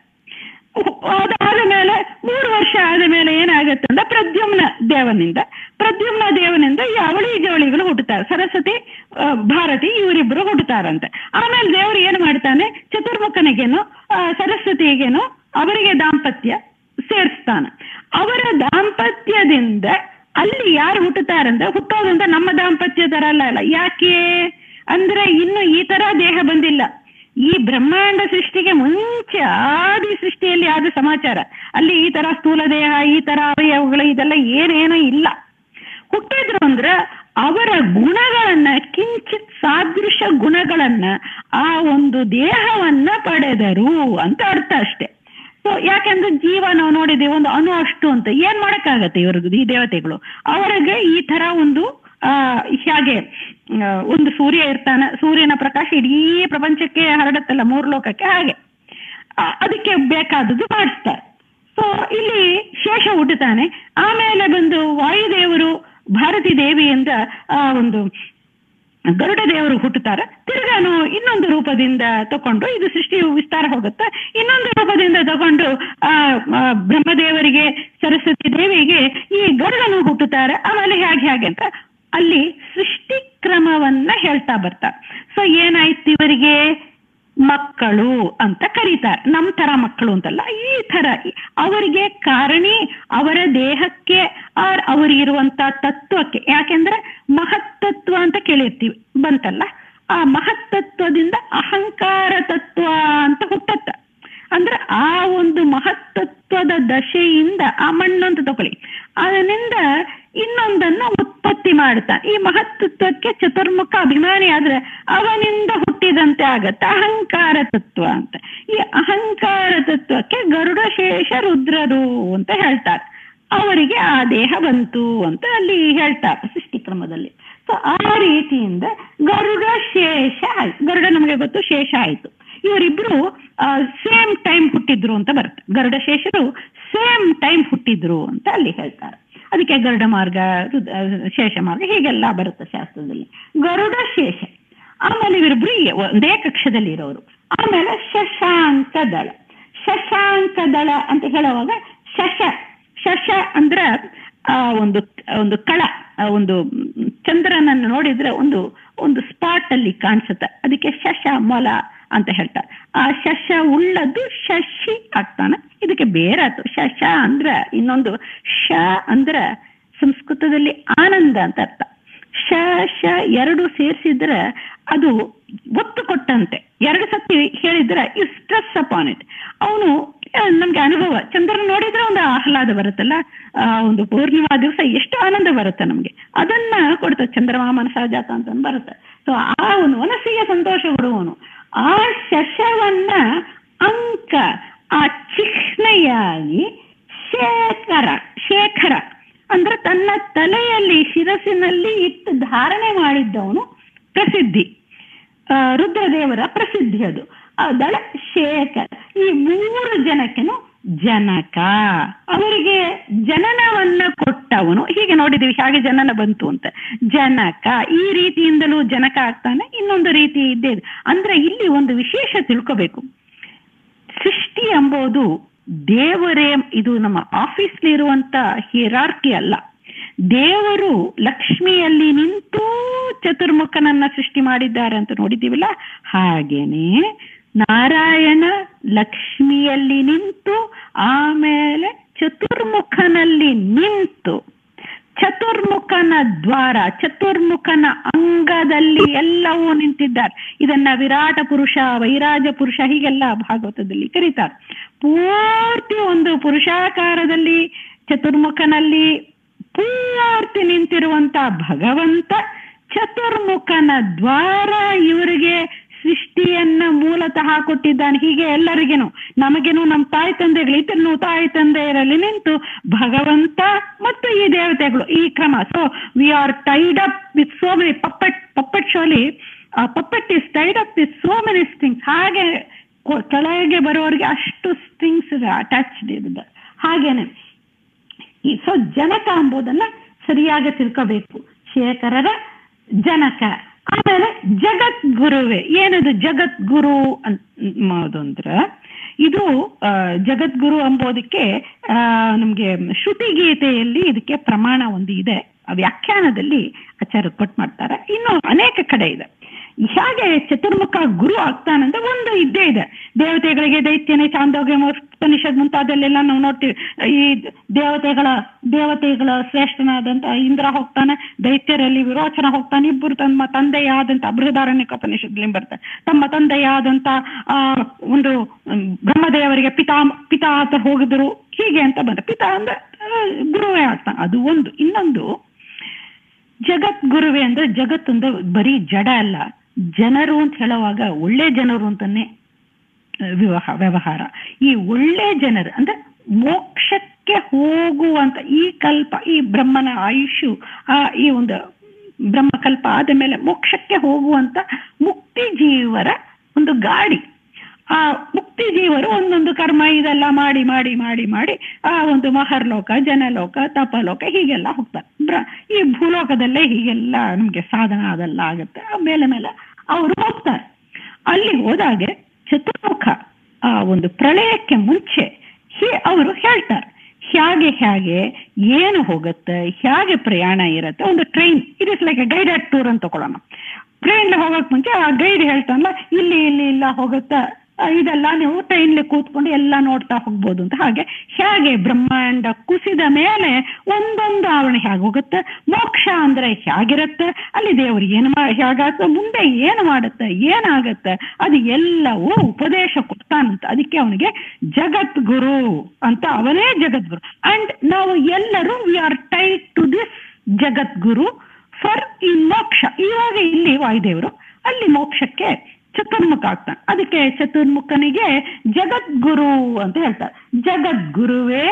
Speaker 1: ಅದಾದ ಮೇಲೆ ಮೂರು ವರ್ಷ ಆದ ಮೇಲೆ ಏನಾಗುತ್ತೆ ಅಂದ್ರೆ ಪ್ರದ್ಯುಮ್ನ ದೇವನಿಂದ ಪ್ರದ್ಯುಮ್ನ ದೇವನಿಂದ ಯಾವಳಿ ಜವಳಿಗಳು ಹುಟ್ಟುತ್ತಾರೆ ಸರಸ್ವತಿ ಆ, ಭಾರತಿ ಇವರಿಬ್ಬರು ಹುಟ್ಟುತ್ತಾರಂತೆ ಆಮೇಲೆ ದೇವರು ಏನು ಮಾಡ್ತಾನೆ ಚತುರ್ಮುಖನಿಗೇನು ಆ, ಸರಸ್ವತಿಗೇನು ಅವರಿಗೆ ದಾಂಪತ್ಯ ಸೇರಿಸ್ತಾನೆ ಅವರ ದಾಂಪತ್ಯದಿಂದ ಅಲ್ಲಿ ಯಾರು ಹುಟ್ಟುತ್ತಾರಂದ್ರೆ ಹುಟ್ಟೋದಂತ ನಮ್ಮ ದಾಂಪತ್ಯ ತರ ಅಲ್ಲ ಅಲ್ಲ ಯಾಕೆ ಅಂದ್ರೆ ಇನ್ನು ಈ ತರ ದೇಹ ಬಂದಿಲ್ಲ ಈ ಬ್ರಹ್ಮಾಂಡ ಸೃಷ್ಟಿಗೆ ಮುಂಚೆ ಆದಿ ಸೃಷ್ಟಿಯಲ್ಲಿ ಆದ ಸಮಾಚಾರ ಅಲ್ಲಿ ಈ ತರ ಸ್ಥೂಲ ದೇಹ ಈ ತರ ಅವಯವಗಳು ಇದೆಲ್ಲ ಏನೇನೂ ಇಲ್ಲ ಹುಟ್ಟಿದ್ರು ಅಂದ್ರೆ ಅವರ ಗುಣಗಳನ್ನ ಕಿಂಚಿತ್ ಸಾದೃಶ ಗುಣಗಳನ್ನ ಆ ಒಂದು ದೇಹವನ್ನ ಪಡೆದರು ಅಂತ ಅರ್ಥ ಅಷ್ಟೇ ಸೊ ಯಾಕಂದ್ರೆ ಜೀವ ನಾವು ನೋಡಿದ್ದೀವಿ ಒಂದು ಅಣು ಅಷ್ಟು ಅಂತ ಏನ್ ಮಾಡಕ್ಕಾಗತ್ತೆ ಇವ್ರಿಗೆ ಈ ದೇವತೆಗಳು ಅವರಿಗೆ ಈ ತರ ಒಂದು ಆ ಹೇಗೆ ಆ, ಒಂದು ಸೂರ್ಯ ಇರ್ತಾನೆ ಸೂರ್ಯನ ಪ್ರಕಾಶ ಇಡೀ ಪ್ರಪಂಚಕ್ಕೆ ಹರಡುತ್ತಲ್ಲ ಮೂರು ಲೋಕಕ್ಕೆ ಹಾಗೆ ಆ, ಅದಕ್ಕೆ ಬೇಕಾದದ್ದು ಮಾಡಿಸ್ತಾರೆ ಸೊ ಇಲ್ಲಿ ಶೇಷ ಹುಟ್ಟುತ್ತಾನೆ ಆಮೇಲೆ ಬಂದು ವಾಯುದೇವರು ಭಾರತಿ ದೇವಿಯಿಂದ ಆ ಒಂದು ಗರುಡ ದೇವರು ಹುಟ್ಟುತ್ತಾರೆ ತಿರ್ಗಾನು ಇನ್ನೊಂದು ರೂಪದಿಂದ ತಕೊಂಡು ಇದು ಸೃಷ್ಟಿ ವಿಸ್ತಾರ ಹೋಗುತ್ತೆ ಇನ್ನೊಂದು ರೂಪದಿಂದ ತಗೊಂಡು ಆ ಆ, ಬ್ರಹ್ಮದೇವರಿಗೆ ಸರಸ್ವತಿ ದೇವಿಗೆ ಈ ಗರುಡನು ಹುಟ್ಟುತ್ತಾರೆ ಆಮೇಲೆ ಹೇಗೆ ಹೇಗೆ ಅಂತ ಅಲ್ಲಿ ಸೃಷ್ಟಿ ಕ್ರಮವನ್ನ ಹೇಳ್ತಾ ಬರ್ತಾರೆ ಸೊ ಏನಾಯ್ತು ಇವರಿಗೆ ಮಕ್ಕಳು ಅಂತ ಕರೀತಾರೆ ನಮ್ ತರ ಮಕ್ಕಳು ಅಂತಲ್ಲ ಈ ತರ ಅವರಿಗೆ ಕಾರಣಿ ಅವರ ದೇಹಕ್ಕೆ ಆರ್ ಅವರಿಗಿರುವಂತ ತತ್ವಕ್ಕೆ ಯಾಕೆಂದ್ರೆ ಮಹತ್ತತ್ವ ಅಂತ ಕೇಳಿರ್ತೀವಿ ಬಂತಲ್ಲ ಆ ಮಹತ್ತತ್ವದಿಂದ ಅಹಂಕಾರ ತತ್ವ ಅಂತ ಹುಟ್ಟತ್ತ ಅಂದ್ರೆ ಆ ಒಂದು ಮಹತ್ತತ್ವದ ದಶೆಯಿಂದ ಆ ಮಣ್ಣು ಅಂತ ತಗೊಳ್ಳಿ ಅದರಿಂದ ಇನ್ನೊಂದನ್ನ ಉತ್ಪತ್ತಿ ಮಾಡ್ತಾನೆ ಈ ಮಹತ್ತತ್ವಕ್ಕೆ ಚತುರ್ಮುಖ ಅಭಿಮಾನಿ ಆದ್ರೆ ಅವನಿಂದ ಹುಟ್ಟಿದಂತೆ ಆಗತ್ತೆ ಅಹಂಕಾರ ತತ್ವ ಅಂತ ಈ ಅಹಂಕಾರ ತತ್ವಕ್ಕೆ ಗರುಡ ಶೇಷ ರುದ್ರರು ಅಂತ ಹೇಳ್ತಾರೆ ಅವರಿಗೆ ಆ ದೇಹ ಬಂತು ಅಂತ ಅಲ್ಲಿ ಹೇಳ್ತಾರೆ ಸೃಷ್ಟಿ ಕ್ರಮದಲ್ಲಿ ಸೊ ಆ ರೀತಿಯಿಂದ ಗರುಡ ಶೇಷ ಆಯ್ತು ಗರುಡ ನಮಗೆ ಗೊತ್ತು ಶೇಷ ಆಯ್ತು ಇವರಿಬ್ರು ಸೇಮ್ ಟೈಮ್ ಹುಟ್ಟಿದ್ರು ಅಂತ ಬರುತ್ತೆ ಗರುಡ ಶೇಷರು ಸೇಮ್ ಟೈಮ್ ಹುಟ್ಟಿದ್ರು ಅಂತ ಅಲ್ಲಿ ಹೇಳ್ತಾರೆ ಅದಕ್ಕೆ ಗರುಡ ಮಾರ್ಗ ರುದ್- ಆ, ಶೇಷ ಮಾರ್ಗ ಹೀಗೆಲ್ಲ ಬರುತ್ತೆ ಶಾಸ್ತ್ರದಲ್ಲಿ ಗರುಡ ಶೇಷ ಆಮೇಲೆ ಇವರಿಬ್ರು ಈ ಒಂದೇ ಕಕ್ಷದಲ್ಲಿ ಇರೋರು ಆಮೇಲೆ ಶಶಾಂಕ ದಳ ಶಶಾಂಕ ದಳ ಅಂತ ಹೇಳುವಾಗ ಶಶ ಶಶ ಅಂದ್ರ ಆ ಒಂದು ಒಂದು ಕಳ ಆ ಒಂದು ಚಂದ್ರನನ್ನು ನೋಡಿದ್ರೆ ಒಂದು ಒಂದು ಸ್ಪಾಟ್ ಅಲ್ಲಿ ಕಾಣಿಸುತ್ತೆ ಅದಕ್ಕೆ ಶಶ ಮೊಲ ಅಂತ ಹೇಳ್ತಾರೆ ಆ ಶಶ ಉಳ್ಳದ್ದು ಶಶಿ ಆಗ್ತಾನೆ ಇದಕ್ಕೆ ಬೇರೆ ಆಯ್ತು ಶಶ ಅಂದ್ರ ಇನ್ನೊಂದು ಶ ಅಂದ್ರ ಸಂಸ್ಕೃತದಲ್ಲಿ ಆನಂದ ಅಂತ ಅರ್ಥ ಶ ಶ ಎರಡು ಸೇರಿಸಿದ್ರೆ ಅದು ಒತ್ತು ಕೊಟ್ಟಂತೆ ಎರಡು ಸತಿ ಹೇಳಿದ್ರೆ ಯು ಸ್ಟ್ರೆಸ್ ಅಪಾನ್ ಇಟ್ ಅವನು ನಮ್ಗೆ ಅನುಭವ ಚಂದ್ರನ ನೋಡಿದ್ರೆ ಒಂದು ಆಹ್ಲಾದ ಬರುತ್ತಲ್ಲ ಆ ಒಂದು ಪೂರ್ಣಿಮಾ ದಿವಸ ಎಷ್ಟು ಆನಂದ ಬರುತ್ತೆ ನಮ್ಗೆ ಅದನ್ನ ಕೊಡ್ತ ಚಂದ್ರಮಾ ಮನಸಾಜಾತ ಅಂತ ಬರುತ್ತೆ ಸೊ ಆ ಒಂದು ಮನಸ್ಸಿಗೆ ಸಂತೋಷ ಕೊಡುವವನು ಆ ಶಶವನ್ನ ಅಂಕ ಆ ಚಿಹ್ನೆಯಾಗಿ ಶೇಖರ ಶೇಖರ ಅಂದ್ರೆ ತನ್ನ ತಲೆಯಲ್ಲಿ ಶಿರಸ್ಸಿನಲ್ಲಿ ಇಟ್ಟು ಧಾರಣೆ ಮಾಡಿದ್ದವನು ಪ್ರಸಿದ್ಧಿ ಆ, ರುದ್ರದೇವರ ಪ್ರಸಿದ್ಧಿ ಅದು ಆ ದಳ ಶೇಖರ ಈ ಮೂರು ಜನಕ್ಕೆನು ಜನಕ ಅವರಿಗೆ ಜನನವನ್ನ ಕೊಟ್ಟವನು ಹೀಗೆ ನೋಡಿದೀವಿ ಹಾಗೆ ಜನನ ಬಂತು ಅಂತ ಜನಕ ಈ ರೀತಿಯಿಂದಲೂ ಜನಕ ಆಗ್ತಾನೆ ಇನ್ನೊಂದು ರೀತಿ ಇದ್ದೇ ಇದೆ. ಅಂದ್ರೆ ಇಲ್ಲಿ ಒಂದು ವಿಶೇಷ ತಿಳ್ಕೋಬೇಕು ಸೃಷ್ಟಿ ಎಂಬುದು ದೇವರೇ ಇದು ನಮ್ಮ ಆಫೀಸ್ಲಿ ಇರುವಂತ ಹಿರಾರ್ಕಿ ಅಲ್ಲ ದೇವರು ಲಕ್ಷ್ಮಿಯಲ್ಲಿ ನಿಂತು ಚತುರ್ಮುಖನನ್ನ ಸೃಷ್ಟಿ ಮಾಡಿದ್ದಾರೆ ಅಂತ ನೋಡಿದ್ದೀವಲ್ಲ ಹಾಗೇನೆ ನಾರಾಯಣ ಲಕ್ಷ್ಮಿಯಲ್ಲಿ ನಿಂತು ಆಮೇಲೆ ಚತುರ್ಮುಖನಲ್ಲಿ ನಿಂತು ಚತುರ್ಮುಖನ ದ್ವಾರ ಚತುರ್ಮುಖನ ಅಂಗದಲ್ಲಿ ಎಲ್ಲವೂ ನಿಂತಿದ್ದಾರೆ ಇದನ್ನ ವಿರಾಟ ಪುರುಷ ವೈರಾಜ ಪುರುಷ ಹೀಗೆಲ್ಲ ಭಾಗವತದಲ್ಲಿ ಕರೀತಾರೆ ಪೂರ್ತಿ ಒಂದು ಪುರುಷಾಕಾರದಲ್ಲಿ ಚತುರ್ಮುಖನಲ್ಲಿ ಪೂರ್ತಿ ನಿಂತಿರುವಂತ ಭಗವಂತ ಚತುರ್ಮುಖನ ದ್ವಾರ ಇವರಿಗೆ ಸೃಷ್ಟಿಯನ್ನ ಮೂಲತಃ ಕೊಟ್ಟಿದ್ದಾನೆ ಹೀಗೆ ಎಲ್ಲರಿಗೇನು ನಮಗೇನು ನಮ್ಮ ತಾಯಿ ತಂದೆಗಳು ಇತರನು ತಾಯಿ ತಂದೆಯರಲ್ಲಿ ನಿಂತು ಭಗವಂತ ಮತ್ತು ಈ ದೇವತೆಗಳು ಈ ಕ್ರಮ so we are tied up with so many puppet puppet ಶೋಲಿ puppet is tied up with so many strings ಹಾಗೆ ಕೊ- ಕೆಳಗೆ ಬರೋರಿಗೆ ಅಷ್ಟು ಸ್ಟ್ರಿಂಗ್ಸ್ ಅಟ್ಯಾಚ್ಡ್ ಇದೆ ಹಾಗೇನೆ ಈ ಸೊ ಜನಕ ಎಂಬುದನ್ನ ಸರಿಯಾಗಿ ತಿಳ್ಕೋಬೇಕು ಶೇಖರರ ಜನಕ ಆಮೇಲೆ ಜಗದ್ಗುರುವೆ ಏನದು ಜಗದ್ಗುರು ಅನ್ನೋದು ಅಂದ್ರೆ ಇದು ಆ, ಜಗದ್ಗುರು ಎಂಬುದಕ್ಕೆ ಆ, ನಮ್ಗೆ ಶ್ರುತಿ ಗೀತೆಯಲ್ಲಿ ಇದಕ್ಕೆ ಪ್ರಮಾಣ ಒಂದು ಇದೆ ಆ ವ್ಯಾಖ್ಯಾನದಲ್ಲಿ ಆಚಾರ್ಯ ಕೊಟ್ಟು ಮಾಡ್ತಾರೆ ಇನ್ನು ಅನೇಕ ಕಡೆ ಇದೆ ಹೇಗೆ ಚತುರ್ಮುಖ ಗುರು ಆಗ್ತಾನಂದ್ರೆ ಒಂದು ಇದ್ದೇ ಇದೆ ದೇವತೆಗಳಿಗೆ ದೈತ್ಯನೇ ಚಾಂದೋಗ್ಯ ಉಪನಿಷತ್ ಮುಂತಾದಲ್ಲೆಲ್ಲ ನಾವು ನೋಡ್ತೀವಿ ಈ ದೇವತೆಗಳ ದೇವತೆಗಳ ಶ್ರೇಷ್ಠನಾದಂತ ಇಂದ್ರ ಹೋಗ್ತಾನೆ ದೈತ್ಯರಲ್ಲಿ ವಿರೋಚನ ಹೋಗ್ತಾನೆ ಇಬ್ಬರು ತಮ್ಮ ತಂದೆಯಾದಂತ ಬೃಹದಾರಣ್ಯಕ ಉಪನಿಷತ್ಲಿ ಬರ್ತಾರೆ ತಮ್ಮ ತಂದೆಯಾದಂತ ಆ ಒಂದು ಹ್ಮ್, ಬ್ರಹ್ಮದೇವರಿಗೆ ಪಿತಾ ಪಿತಾ ಅಂತ ಹೋಗಿದ್ರು ಹೀಗೆ ಅಂತ ಬಂದ ಪಿತಾ ಅಂದ್ರೆ ಆ, ಗುರುವೇ ಆಗ್ತಾನೆ ಅದು ಒಂದು ಇನ್ನೊಂದು ಜಗದ್ಗುರುವೆ ಅಂದ್ರೆ ಜಗತ್ತೊಂದು ಬರೀ ಜಡ ಅಲ್ಲ ಜನರು ಅಂತ ಹೇಳುವಾಗ ಒಳ್ಳೆ ಜನರು ಅಂತಾನೆ ಆ, ವಿವಾಹ ವ್ಯವಹಾರ ಈ ಒಳ್ಳೆ ಜನರು ಅಂದ್ರೆ ಮೋಕ್ಷಕ್ಕೆ ಹೋಗುವಂತ ಈ ಕಲ್ಪ ಈ ಬ್ರಹ್ಮನ ಆಯುಷು ಆ ಈ ಒಂದು ಬ್ರಹ್ಮಕಲ್ಪ ಆದ ಮೇಲೆ ಮೋಕ್ಷಕ್ಕೆ ಹೋಗುವಂತ ಮುಕ್ತಿ ಜೀವರ ಒಂದು ಗಾಡಿ ಆ ಮುಕ್ತಿ ಜೀವರು ಒಂದೊಂದು ಕರ್ಮ ಇದೆಲ್ಲ ಮಾಡಿ ಮಾಡಿ ಮಾಡಿ ಮಾಡಿ ಆ ಒಂದು ಮಹರ್ಲೋಕ ಜನಲೋಕ ತಪಲೋಕ ಹೀಗೆಲ್ಲ ಹೋಗ್ತಾರೆ ಬ್ರ- ಈ ಭೂಲೋಕದಲ್ಲೇ ಹೀಗೆಲ್ಲ ನಮ್ಗೆ ಸಾಧನ ಅದೆಲ್ಲ ಆಗುತ್ತೆ ಆ ಮೇಲೆ ಮೇಲೆ ಅವರು ಹೋಗ್ತಾರೆ ಅಲ್ಲಿ ಹೋದಾಗೆ ಚತುರ್ಮುಖ ಆ ಒಂದು ಪ್ರಳಯಕ್ಕೆ ಮುಂಚೆ ಹೀ ಅವರು ಹೇಳ್ತಾರೆ ಹೇಗೆ ಹೇಗೆ ಏನು ಹೋಗುತ್ತೆ ಹೇಗೆ ಪ್ರಯಾಣ ಇರುತ್ತೆ ಒಂದು train it is like a guided tour ಅಂತ ತಗೊಳ್ಳೋಣ ಟ್ರೈನ್ ಹೋಗಕ್ ಮುಂಚೆ ಆ ಗೈಡ್ ಹೇಳ್ತಾನಲ್ಲ ಇಲ್ಲಿ ಇಲ್ಲಿ ಇಲ್ಲ ಹೋಗುತ್ತೆ ಆ, ಇದೆಲ್ಲ ನೀವು ಟ್ರೈನ್ಲಿ ಕೂತ್ಕೊಂಡು ಎಲ್ಲ ನೋಡ್ತಾ ಹೋಗ್ಬೋದು ಅಂತ ಹಾಗೆ ಹೇಗೆ ಬ್ರಹ್ಮಾಂಡ ಕುಸಿದ ಮೇಲೆ ಒಂದೊಂದು ಆವರಣ ಹೇಗೆ ಹೋಗುತ್ತೆ ಮೋಕ್ಷ ಅಂದ್ರೆ ಹೇಗಿರುತ್ತೆ ಅಲ್ಲಿ ದೇವರು ಏನು ಮಾ ಹೇಗಾಗುತ್ತೆ ಮುಂದೆ ಏನು ಮಾಡುತ್ತೆ ಏನಾಗುತ್ತೆ ಅದು ಎಲ್ಲವೂ ಉಪದೇಶ ಕೊಡ್ತಾನಂತ ಅದಕ್ಕೆ ಅವನಿಗೆ ಜಗದ್ಗುರು ಅಂತ ಅವನೇ ಜಗದ್ಗುರು ಅಂಡ್ ನಾವು ಎಲ್ಲರೂ we are tied to this Jagadguru for ಈ ಮೋಕ್ಷ ಇವಾಗ ಇಲ್ಲಿ ವಾಯುದೇವರು ಅಲ್ಲಿ ಮೋಕ್ಷಕ್ಕೆ ಚತುರ್ಮುಖ ಆಗ್ತಾನೆ ಅದಕ್ಕೆ ಚತುರ್ಮುಖನಿಗೆ ಜಗದ್ಗುರು ಅಂತ ಹೇಳ್ತಾರೆ ಜಗದ್ಗುರುವೇ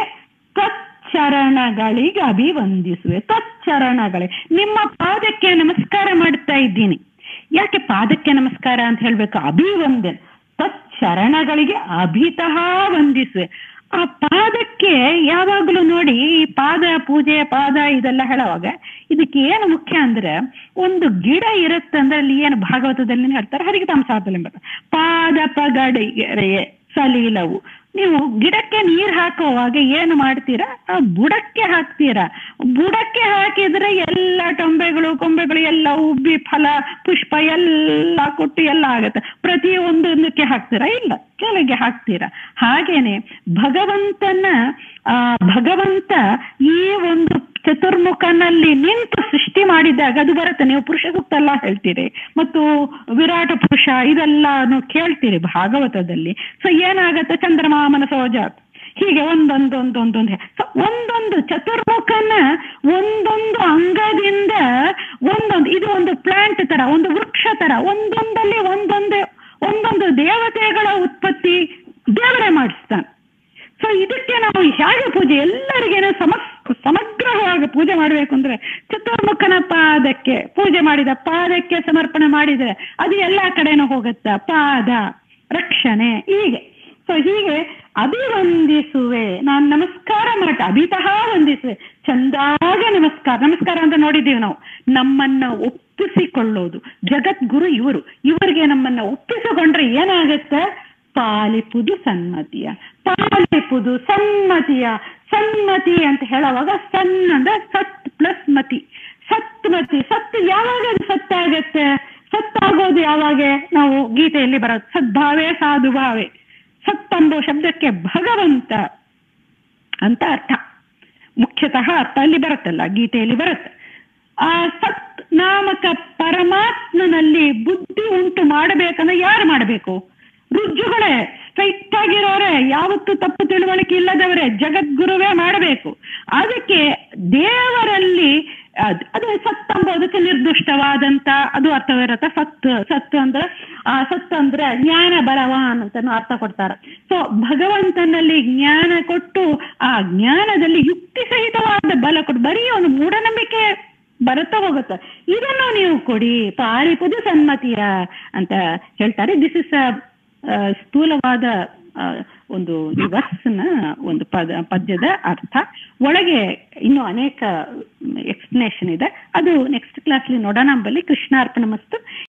Speaker 1: ತಚ್ಚರಣಗಳಿಗೆ ಅಭಿವಂದಿಸುವೆ ತಚ್ಚರಣಗಳೇ ನಿಮ್ಮ ಪಾದಕ್ಕೆ ನಮಸ್ಕಾರ ಮಾಡ್ತಾ ಇದ್ದೀನಿ ಯಾಕೆ ಪಾದಕ್ಕೆ ನಮಸ್ಕಾರ ಅಂತ ಹೇಳ್ಬೇಕು ಅಭಿವಂದನೆ ತಚ್ಚರಣಗಳಿಗೆ ಅಭಿತಃ ವಂದಿಸುವೆ ಆ ಪಾದಕ್ಕೆ ಯಾವಾಗಲೂ ನೋಡಿ ಈ ಪಾದ ಪೂಜೆ ಪಾದ ಇದೆಲ್ಲ ಹೇಳುವಾಗ ಇದಕ್ಕೆ ಏನು ಮುಖ್ಯ ಅಂದ್ರೆ ಒಂದು ಗಿಡ ಇರುತ್ತಂದ್ರೆ ಅಲ್ಲಿ ಏನು ಭಾಗವತದಲ್ಲಿ ಹೇಳ್ತಾರೆ ಹರಿಕತಾಂಸಾರದಲ್ಲಿ ಬರ್ತಾರೆ ಪಾದ ಪಗಡೆಗೆ ಸಲೀಲವು ನೀವು ಗಿಡಕ್ಕೆ ನೀರು ಹಾಕುವಾಗ ಏನು ಮಾಡ್ತೀರಾ ಆ ಬುಡಕ್ಕೆ ಹಾಕ್ತೀರಾ ಬುಡಕ್ಕೆ ಹಾಕಿದ್ರೆ ಎಲ್ಲ ಟೊಂಬೆಗಳು ಕೊಂಬೆಗಳು ಎಲ್ಲ ಉಬ್ಬಿ ಫಲ ಪುಷ್ಪ ಎಲ್ಲ ಕೊಟ್ಟು ಎಲ್ಲ ಆಗತ್ತೆ ಪ್ರತಿ ಒಂದೊಂದಕ್ಕೆ ಹಾಕ್ತೀರಾ ಇಲ್ಲ ಕೆಳಗೆ ಹಾಕ್ತೀರಾ ಹಾಗೇನೆ ಭಗವಂತನ ಆ ಭಗವಂತ ಈ ಒಂದು ಚತುರ್ಮುಖನಲ್ಲಿ ನಿಂತು ಸೃಷ್ಟಿ ಮಾಡಿದಾಗ ಅದು ಬರುತ್ತೆ ನೀವು ಪುರುಷ ಸೂಕ್ತ ಎಲ್ಲ ಹೇಳ್ತೀರಿ ಮತ್ತು ವಿರಾಟ ಪುರುಷ ಇದೆಲ್ಲ ಕೇಳ್ತೀರಿ ಭಾಗವತದಲ್ಲಿ ಸೊ ಏನಾಗತ್ತೆ ಚಂದ್ರಮಾ ಮನಸೋಜಾತ್ ಹೀಗೆ ಒಂದೊಂದು ಒಂದೊಂದೊಂದು ಸೊ ಒಂದೊಂದು ಚತುರ್ಮುಖನ ಒಂದೊಂದು ಅಂಗದಿಂದ ಒಂದೊಂದು ಇದು ಒಂದು ಪ್ಲಾಂಟ್ ತರ ಒಂದು ವೃಕ್ಷ ತರ ಒಂದೊಂದಲ್ಲಿ ಒಂದೊಂದು ಒಂದೊಂದು ದೇವತೆಗಳ ಉತ್ಪತ್ತಿ ದೇವರೇ ಮಾಡಿಸ್ತಾನೆ ಸೊ ಇದಕ್ಕೆ ನಾವು ಹೇಗೆ ಪೂಜೆ ಎಲ್ಲರಿಗೇನು ಸಮ ಸಮಗ್ರವಾಗಿ ಪೂಜೆ ಮಾಡಬೇಕು ಅಂದ್ರೆ ಚತುರ್ಮುಖನ ಪಾದಕ್ಕೆ ಪೂಜೆ ಮಾಡಿದ ಪಾದಕ್ಕೆ ಸಮರ್ಪಣೆ ಮಾಡಿದ್ರೆ ಅದು ಎಲ್ಲಾ ಕಡೆನೂ ಹೋಗುತ್ತಾ ಪಾದ ರಕ್ಷಣೆ ಹೀಗೆ ಸೊ ಹೀಗೆ ಅಭಿವಂದಿಸುವೆ ನಾನು ನಮಸ್ಕಾರ ಮಾಡ ಅಭಿತಃ ವಂದಿಸುವೆ ಚಂದಾಗ ನಮಸ್ಕಾರ ನಮಸ್ಕಾರ ಅಂತ ನೋಡಿದ್ದೀವಿ ನಾವು ನಮ್ಮನ್ನ ಒಪ್ಪಿಸಿಕೊಳ್ಳೋದು ಜಗದ್ಗುರು ಇವರು ಇವರಿಗೆ ನಮ್ಮನ್ನ ಒಪ್ಪಿಸಿಕೊಂಡ್ರೆ ಏನಾಗುತ್ತೆ ಪಾಲಿಪುದು ಸನ್ಮತಿಯ ಪಾಲಿಪುದು ಸನ್ಮತಿಯ ಸನ್ಮತಿ ಅಂತ ಹೇಳುವಾಗ ಸನ್ ಅಂದ್ರೆ ಸತ್ ಪ್ಲಸ್ ಮತಿ ಸತ್ಮತಿ ಸತ್ ಯಾವಾಗ ಅದು ಸತ್ತಾಗತ್ತೆ ಸತ್ತಾಗೋದು ಯಾವಾಗ ನಾವು ಗೀತೆಯಲ್ಲಿ ಬರೋದು ಸದ್ಭಾವೇ ಸಾಧುಭಾವೇ ಸತ್ತಂಬೋ ಶಬ್ದಕ್ಕೆ ಭಗವಂತ ಅಂತ ಅರ್ಥ ಮುಖ್ಯತಃ ಅರ್ಥ ಅಲ್ಲಿ ಬರುತ್ತಲ್ಲ ಗೀತೆಯಲ್ಲಿ ಬರುತ್ತೆ ಆ ಸತ್ ನಾಮಕ ಪರಮಾತ್ಮನಲ್ಲಿ ಬುದ್ಧಿ ಉಂಟು ಮಾಡಬೇಕಂದ್ರೆ ಯಾರು ಮಾಡಬೇಕು ರುಜುಗಳೇ ಸ್ಟ್ರೈಟ್ ಆಗಿರೋರೆ ಯಾವತ್ತೂ ತಪ್ಪು ತಿಳುವಳಿಕೆ ಇಲ್ಲದವರೇ ಜಗದ್ಗುರುವೇ ಮಾಡಬೇಕು ಅದಕ್ಕೆ ದೇವರಲ್ಲಿ ಅದ್- ಅದು ಸತ್ ಅಂಬೋದಕ್ಕೆ ನಿರ್ದಿಷ್ಟವಾದಂತ ಅದು ಅರ್ಥವಿರತ್ತೆ ಸತ್ ಸತ್ ಅಂದ್ರೆ ಆ ಸತ್ ಅಂದ್ರೆ ಜ್ಞಾನ ಬಲವಾನ್ ಅಂತಾನು ಅರ್ಥ ಕೊಡ್ತಾರೆ ಸೊ ಭಗವಂತನಲ್ಲಿ ಜ್ಞಾನ ಕೊಟ್ಟು ಆ ಜ್ಞಾನದಲ್ಲಿ ಯುಕ್ತಿ ಸಹಿತವಾದ ಬಲ ಕೊಟ್ಟು ಬರೀ ಒಂದು ಮೂಢನಂಬಿಕೆ ಬರುತ್ತಾ ಹೋಗುತ್ತೆ ಇದನ್ನು ನೀವು ಕೊಡಿ ಪಾರಿಪುದು ಸನ್ಮತಿಯ ಅಂತ ಹೇಳ್ತಾರೆ ದಿಸ್ ಇಸ್ ಸ್ಥೂಲವಾದ ಆ, ಒಂದು ಈ ವರ್ಸ್ನ ಒಂದು ಪದ ಪದ್ಯದ ಅರ್ಥ ಒಳಗೆ ಇನ್ನೂ ಅನೇಕ ಎಕ್ಸ್ಪ್ಲನೇಷನ್ ಇದೆ ಅದು ನೆಕ್ಸ್ಟ್ ಕ್ಲಾಸ್ಲಿ ನೋಡೋಣ ಬಲ್ಲಿ ಕೃಷ್ಣಾರ್ಪಣ ಮಸ್ತು